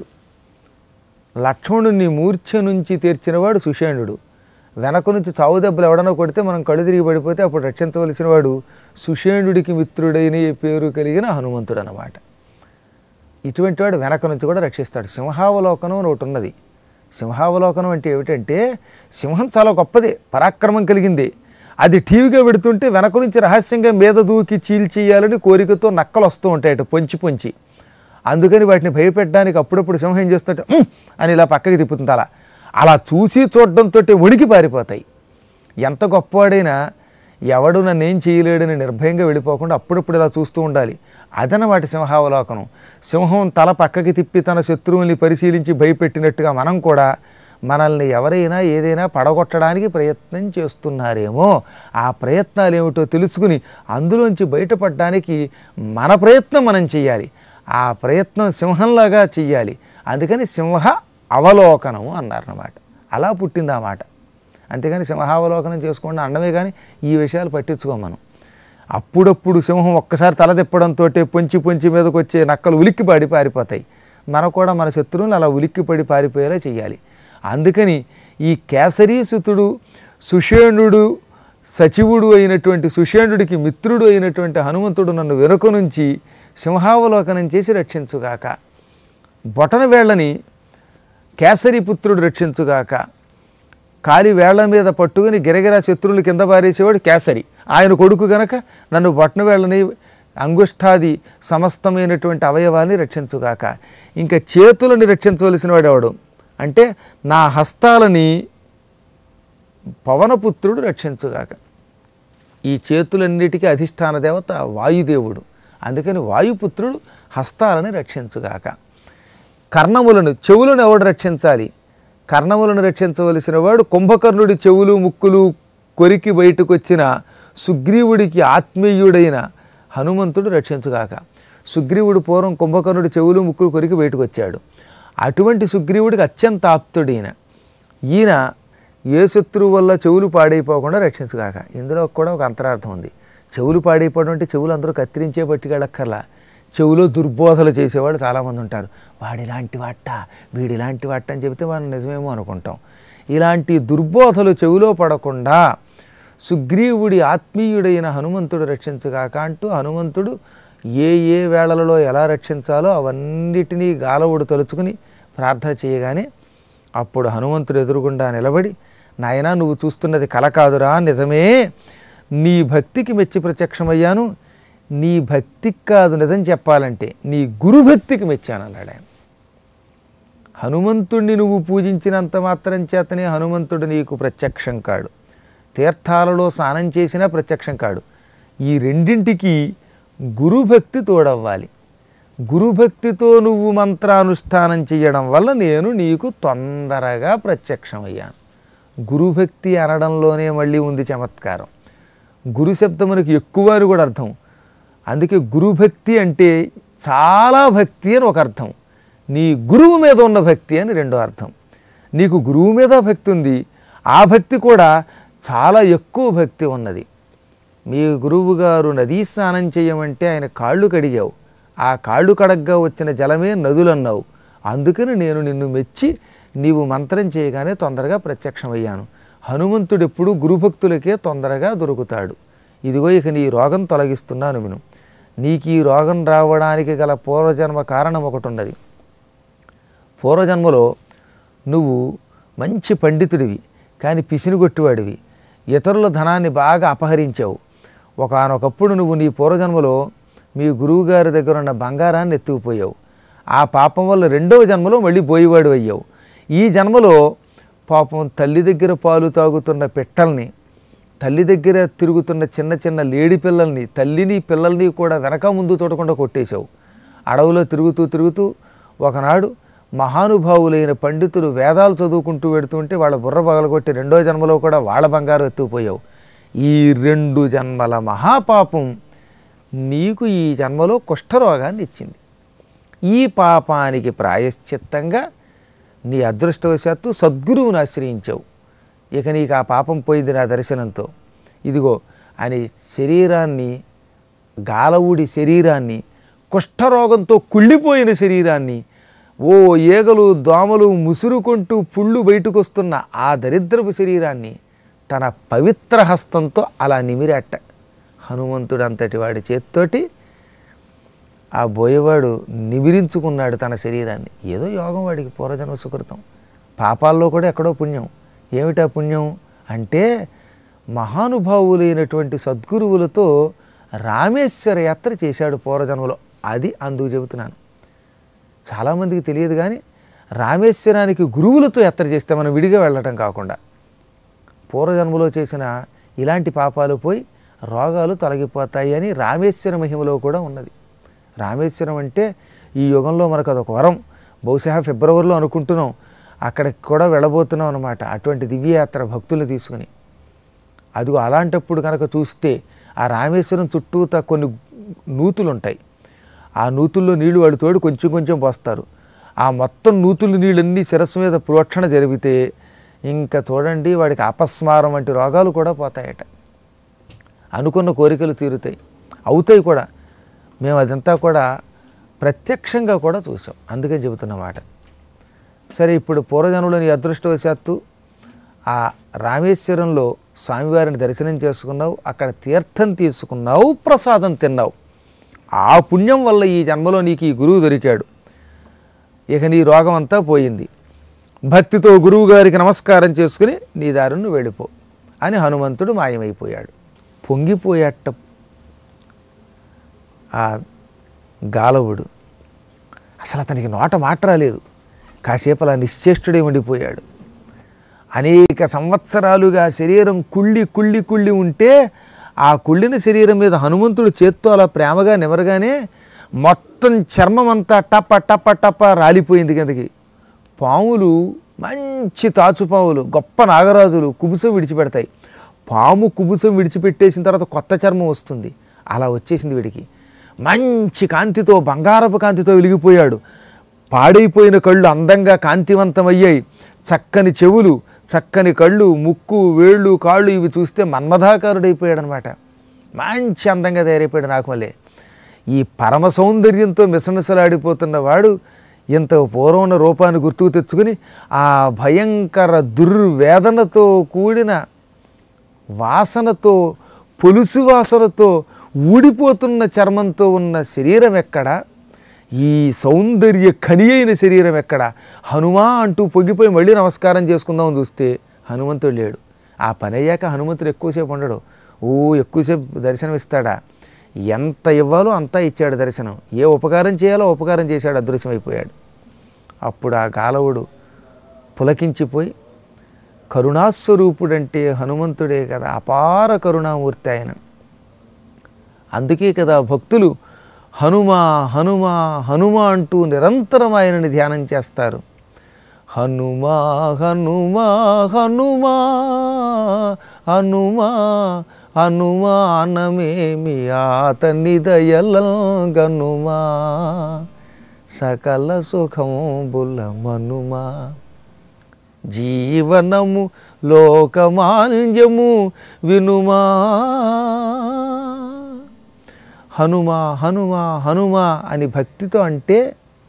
లక్ష్మణుని మూర్ఛ నుంచి తీర్చినవాడు సుషేణుడు వెనక నుంచి చావు దెబ్బలు ఎవడనో కొడితే మనం కళ్ళు తిరిగి పడిపోతే అప్పుడు రక్షించవలసిన వాడు సుషేణుడికి మిత్రుడైన ఈ పేరు కలిగిన హనుమంతుడు అన్నమాట ఇటువంటి వాడు వెనక నుంచి కూడా రక్షిస్తాడు సింహావలోకనం అని ఒకటి ఉన్నది సింహావలోకనం అంటే ఏమిటంటే సింహం చాలా గొప్పదే పరాక్రమం కలిగిందే అది టీవీగా పెడుతుంటే వెనక నుంచి రహస్యంగా మీద దూకి చీల్చేయాలని కోరికతో నక్కలు వస్తూ ఉంటాయట పొంచి పొంచి అందుకని వాటిని భయపెట్టడానికి అప్పుడప్పుడు సింహం ఏం చేస్తుంటే "ఉమ్" అని ఇలా పక్కకి తిప్పుతుంది అలా అలా చూసి చూడడంతో వణికి పారిపోతాయి ఎంత గొప్పవాడైనా ఎవడు నన్నేం చేయలేడని నిర్భయంగా వెళ్ళిపోకుండా అప్పుడప్పుడు ఇలా చూస్తూ ఉండాలి అదనమాట సింహావలోకనం సింహం తల పక్కకి తిప్పి తన శత్రువుల్ని పరిశీలించి భయపెట్టినట్టుగా మనం కూడా మనల్ని ఎవరైనా ఏదైనా పడగొట్టడానికి ప్రయత్నం చేస్తున్నారేమో ఆ ప్రయత్నాలు ఏమిటో తెలుసుకుని అందులోంచి బయటపడడానికి మన ప్రయత్నం మనం చేయాలి ఆ ప్రయత్నం సింహంలాగా చెయ్యాలి అందుకని సింహ అవలోకనం అన్నారన్నమాట అలా పుట్టింది ఆ మాట అంతేగాని సింహావలోకనం చేసుకోండి అండమే కానీ ఈ విషయాలు పట్టించుకోం మనం అప్పుడప్పుడు సింహం ఒక్కసారి తల తిప్పడంతో పొంచి పొంచి మీదకి వచ్చే నక్కలు ఉలిక్కిపడి పారిపోతాయి మనం కూడా మన శత్రువులు అలా ఉలిక్కిపడి పారిపోయేలా చేయాలి అందుకని ఈ కేసరీసుతుడు సుషేణుడు సచివుడు అయినటువంటి సుషేణుడికి మిత్రుడు అయినటువంటి హనుమంతుడు నన్ను వెనుక నుంచి సింహావలోకనం చేసి రక్షించుగాక బొటన వేళ్ళని కేసరి పుత్రుడు రక్షించుగాక కాలి వేళ్ల మీద పట్టుకుని గిరగిరా శత్రువులు కింద పారేసేవాడు కేసరి ఆయన కొడుకు గనక నన్ను బొట్టన వేళ్ళని అంగుష్ఠాది సమస్తమైనటువంటి అవయవాన్ని రక్షించుగాక ఇంకా చేతులని రక్షించవలసిన వాడు ఎవడు అంటే నా హస్తాలని పవనపుత్రుడు రక్షించుగాక ఈ చేతులన్నిటికీ అధిష్టాన దేవత వాయుదేవుడు అందుకని వాయుపుత్రుడు హస్తాలని రక్షించుగాక కర్ణములను చెవులను ఎవడు రక్షించాలి కర్ణములను రక్షించవలసిన వాడు కుంభకర్ణుడి చెవులు ముక్కులు కొరికి బయటకు వచ్చిన సుగ్రీవుడికి ఆత్మీయుడైన హనుమంతుడు రక్షించుగాక సుగ్రీవుడు పూర్వం కుంభకర్ణుడి చెవులు ముక్కులు కొరికి బయటకు వచ్చాడు అటువంటి సుగ్రీవుడికి అత్యంత ఆప్తుడైన ఈయన ఏ శత్రువు వల్ల చెవులు పాడైపోకుండా రక్షించుగాక ఇందులో కూడా ఒక అంతరార్థం ఉంది చెవులు పాడైపోవడం అంటే చెవులు అందరూ కత్తిరించే పట్టుకెళ్ళక్కర్లా చెవులో దుర్బోధలు చేసేవాళ్ళు చాలామంది ఉంటారు వాడిలాంటి వాట వీడిలాంటి వాట అని చెబితే మనం నిజమేమో అనుకుంటాం ఇలాంటి దుర్బోధలు చెవిలో పడకుండా సుగ్రీవుడి ఆత్మీయుడైన హనుమంతుడు రక్షించుగాక అంటూ హనుమంతుడు ఏ ఏ వేళలలో ఎలా రక్షించాలో అవన్నిటినీ గాలవుడు తలుచుకుని ప్రార్థన చేయగానే అప్పుడు హనుమంతుడు ఎదురుగుండా నిలబడి నాయనా నువ్వు చూస్తున్నది కల కాదురా నిజమే నీ భక్తికి మెచ్చి ప్రత్యక్షమయ్యాను నీ భక్తికి కాదు నిజం చెప్పాలంటే నీ గురుభక్తికి మెచ్చానన్నాడు ఆయన హనుమంతుణ్ణి నువ్వు పూజించినంత మాత్రం చేతనే హనుమంతుడు నీకు ప్రత్యక్షం కాడు తీర్థాలలో స్నానం చేసినా ప్రత్యక్షం కాడు ఈ రెండింటికి గురుభక్తి తోడవ్వాలి గురుభక్తితో నువ్వు మంత్రానుష్ఠానం చేయడం వల్ల నేను నీకు తొందరగా ప్రత్యక్షమయ్యాను గురుభక్తి అనడంలోనే మళ్ళీ ఉంది చమత్కారం గురు శబ్దమునకు ఎక్కువ అని కూడా అర్థం అందుకే గురుభక్తి అంటే చాలా భక్తి అని ఒక అర్థం నీ గురువు మీద ఉన్న భక్తి అని రెండో అర్థం నీకు గురువు మీద భక్తి ఉంది ఆ భక్తి కూడా చాలా ఎక్కువ భక్తి ఉన్నది మీ గురువు గారు నదీ స్నానం చేయమంటే ఆయన కాళ్ళు కడిగావు ఆ కాళ్ళు కడగ్గా వచ్చిన జలమే నదులన్నావు అందుకని నేను నిన్ను మెచ్చి నీవు మంత్రం చేయగానే తొందరగా ప్రత్యక్షమయ్యాను హనుమంతుడు ఎప్పుడు గురుభక్తులకే తొందరగా దొరుకుతాడు ఇదిగో ఇక నీ రోగం తొలగిస్తున్నాను విను నీకు ఈ రోగం రావడానికి గల పూర్వజన్మ కారణం ఒకటి ఉన్నది పూర్వజన్మలో నువ్వు మంచి పండితుడివి కానీ పిసినిగొట్టివాడివి ఇతరుల ధనాన్ని బాగా అపహరించావు ఒకనొకప్పుడు నువ్వు నీ పూర్వజన్మలో మీ గురువుగారి దగ్గర ఉన్న బంగారాన్ని ఎత్తుకుపోయావు ఆ పాపం వల్ల రెండవ జన్మలో మళ్ళీ పోయేవాడు అయ్యావు ఈ జన్మలో పాపం తల్లి దగ్గర పాలు తాగుతున్న పిట్టల్ని తల్లి దగ్గర తిరుగుతున్న చిన్న చిన్న లేడి పిల్లల్ని తల్లిని పిల్లల్ని కూడా వెనక ముందు చూడకుండా కొట్టేశావు అడవిలో తిరుగుతూ తిరుగుతూ ఒకనాడు మహానుభావులైన పండితులు వేదాలు చదువుకుంటూ వెడుతుంటే వాళ్ళ బుర్ర పగలగొట్టి రెండో జన్మలో కూడా వాళ్ళ బంగారు ఎత్తుకుపోయావు ఈ రెండు జన్మల మహాపాపం నీకు ఈ జన్మలో కుష్ఠరోగాన్ని ఇచ్చింది ఈ పాపానికి ప్రాయశ్చిత్తంగా నీ అదృష్టవశాత్తు సద్గురువుని ఆశ్రయించావు ఇక నీకు ఆ పాపం పోయింది నా దర్శనంతో ఇదిగో అని శరీరాన్ని గాలవుడి శరీరాన్ని కుష్ఠరోగంతో కుళ్ళిపోయిన శరీరాన్ని ఓ ఏగలు దోమలు ముసురుకుంటూ పుళ్ళు బయటకు వస్తున్న ఆ దరిద్రపు శరీరాన్ని తన పవిత్ర హస్తంతో అలా నిమిరాట హనుమంతుడు అంతటి వాడి చేత్తోటి ఆ బోయేవాడు నిమిరించుకున్నాడు తన శరీరాన్ని ఏదో యోగం వాడికి పూర్వజన్మ సుకృతం పాపాల్లో కూడా ఎక్కడో పుణ్యం ఏమిటా పుణ్యం అంటే మహానుభావులైనటువంటి సద్గురువులతో రామేశ్వర యాత్ర చేశాడు పూర్వజన్మలో అది అందుకు చెబుతున్నాను చాలామందికి తెలియదు కానీ రామేశ్వరానికి గురువులతో యాత్ర చేస్తే మనం విడిగా వెళ్ళటం కాకుండా పూర్వజన్మలో చేసిన ఇలాంటి పాపాలు పోయి రోగాలు తొలగిపోతాయి అని రామేశ్వర మహిమలో కూడా ఉన్నది రామేశ్వరం అంటే ఈ యుగంలో మనకు అదొక వరం బహుశా ఫిబ్రవరిలో అనుకుంటున్నాం అక్కడికి కూడా వెళ్ళబోతున్నాం అనమాట అటువంటి దివ్యయాత్ర భక్తుల్ని తీసుకుని అదిగో అలాంటప్పుడు కనుక చూస్తే ఆ రామేశ్వరం చుట్టూతా కొన్ని నూతులు ఉంటాయి ఆ నూతుల్లో నీళ్లు వాడు తోడు కొంచెం కొంచెం పోస్తారు ఆ మొత్తం నూతులు నీళ్ళన్నీ శిరస్సు మీద ప్రోక్షణ జరిగితే ఇంకా చూడండి వాడికి అపస్మారం వంటి రోగాలు కూడా పోతాయట అనుకున్న కోరికలు తీరుతాయి అవుతాయి కూడా మేము అదంతా కూడా ప్రత్యక్షంగా కూడా చూసాం అందుకని చెబుతున్నమాట సరే ఇప్పుడు పూర్వజన్మలోని అదృష్టవశాత్తు ఆ రామేశ్వరంలో స్వామివారిని దర్శనం చేసుకున్నావు అక్కడ తీర్థం తీసుకున్నావు ప్రసాదం తిన్నావు ఆ పుణ్యం వల్ల ఈ జన్మలో నీకు ఈ గురువు దొరికాడు ఇక నీ రోగం అంతా పోయింది భక్తితో గురువు గారికి నమస్కారం చేసుకుని నీ దారును వెళ్ళిపో అని హనుమంతుడు మాయమైపోయాడు పొంగిపోయాట ఆ గాలవుడు అసలు అతనికి నోట మాట రాలేదు కాసేపు అలా నిశ్చేష్టుడే ఉండిపోయాడు అనేక సంవత్సరాలుగా శరీరం కుళ్ళి కుళ్ళి కుళ్ళి ఉంటే ఆ కుళ్ళిన శరీరం మీద హనుమంతుడు చేత్తో అలా ప్రేమగా నివరగానే మొత్తం చర్మం అంతా టప్ప టప్ప టప్ప రాలిపోయింది కిందకి పాములు మంచి తాచుపాములు గొప్ప నాగరాజులు కుబుసం విడిచిపెడతాయి పాము కుబుసం విడిచిపెట్టేసిన తర్వాత కొత్త చర్మం వస్తుంది అలా వచ్చేసింది వీడికి మంచి కాంతితో బంగారపు కాంతితో వెలిగిపోయాడు పాడైపోయిన కళ్ళు అందంగా కాంతివంతమయ్యాయి చక్కని చెవులు చక్కని కళ్ళు ముక్కు వేళ్ళు కాళ్ళు ఇవి చూస్తే మన్మధాకారుడైపోయాడనమాట మంచి అందంగా తయారైపోయాడు నాకు మళ్ళీ ఈ పరమ సౌందర్యంతో మిసమిసలాడిపోతున్న వాడు ఇంత పూర్వం ఉన్న రూపాన్ని గుర్తుకు తెచ్చుకుని ఆ భయంకర దుర్వేదనతో కూడిన వాసనతో పొలుసు వాసనతో ఊడిపోతున్న చర్మంతో ఉన్న శరీరం ఎక్కడ ఈ సౌందర్య ఖని అయిన శరీరం ఎక్కడ హనుమా అంటూ పొగిపోయి మళ్ళీ నమస్కారం చేసుకుందామని చూస్తే హనుమంతుడు లేడు ఆ పని అయ్యాక హనుమంతుడు ఎక్కువసేపు ఉండడు ఓ ఎక్కువసేపు దర్శనం ఇస్తాడా ఎంత ఇవ్వాలో అంతా ఇచ్చాడు దర్శనం ఏ ఉపకారం చేయాలో ఉపకారం చేశాడు అదృశ్యమైపోయాడు అప్పుడు ఆ గాలవుడు పులకించిపోయి కరుణాస్వరూపుడంటే హనుమంతుడే కదా అపార కరుణామూర్తి ఆయన అందుకే కదా భక్తులు హనుమా హనుమా హనుమా అంటూ నిరంతరం ఆయనని ధ్యానం చేస్తారు హనుమా హనుమా హనుమా హనుమా హనుమానమేమి ఆతని దయలంగనుమా సకల సుఖంబుల మనుమా జీవనము లోకమాల్యము వినుమా హనుమా హనుమా హనుమా అని భక్తితో అంటే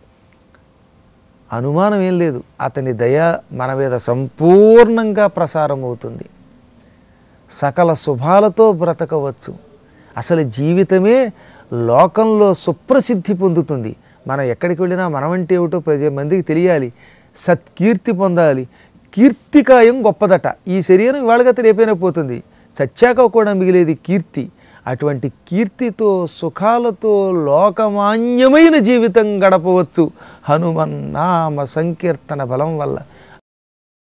అనుమానం ఏం లేదు అతని దయ మన మీద సంపూర్ణంగా ప్రసారం అవుతుంది సకల శుభాలతో బ్రతకవచ్చు అసలు జీవితమే లోకంలో సుప్రసిద్ధి పొందుతుంది మనం ఎక్కడికి వెళ్ళినా మనమంటే ఏమిటో ప్రతి మందికి తెలియాలి సత్కీర్తి పొందాలి కీర్తికాయం గొప్పదట ఈ శరీరం ఇవాళగత రేపైనా పోతుంది చచ్చాక కూడా మిగిలేది కీర్తి అటువంటి కీర్తితో సుఖాలతో లోకమాన్యమైన జీవితం గడపవచ్చు హనుమన్నామ సంకీర్తన బలం వల్ల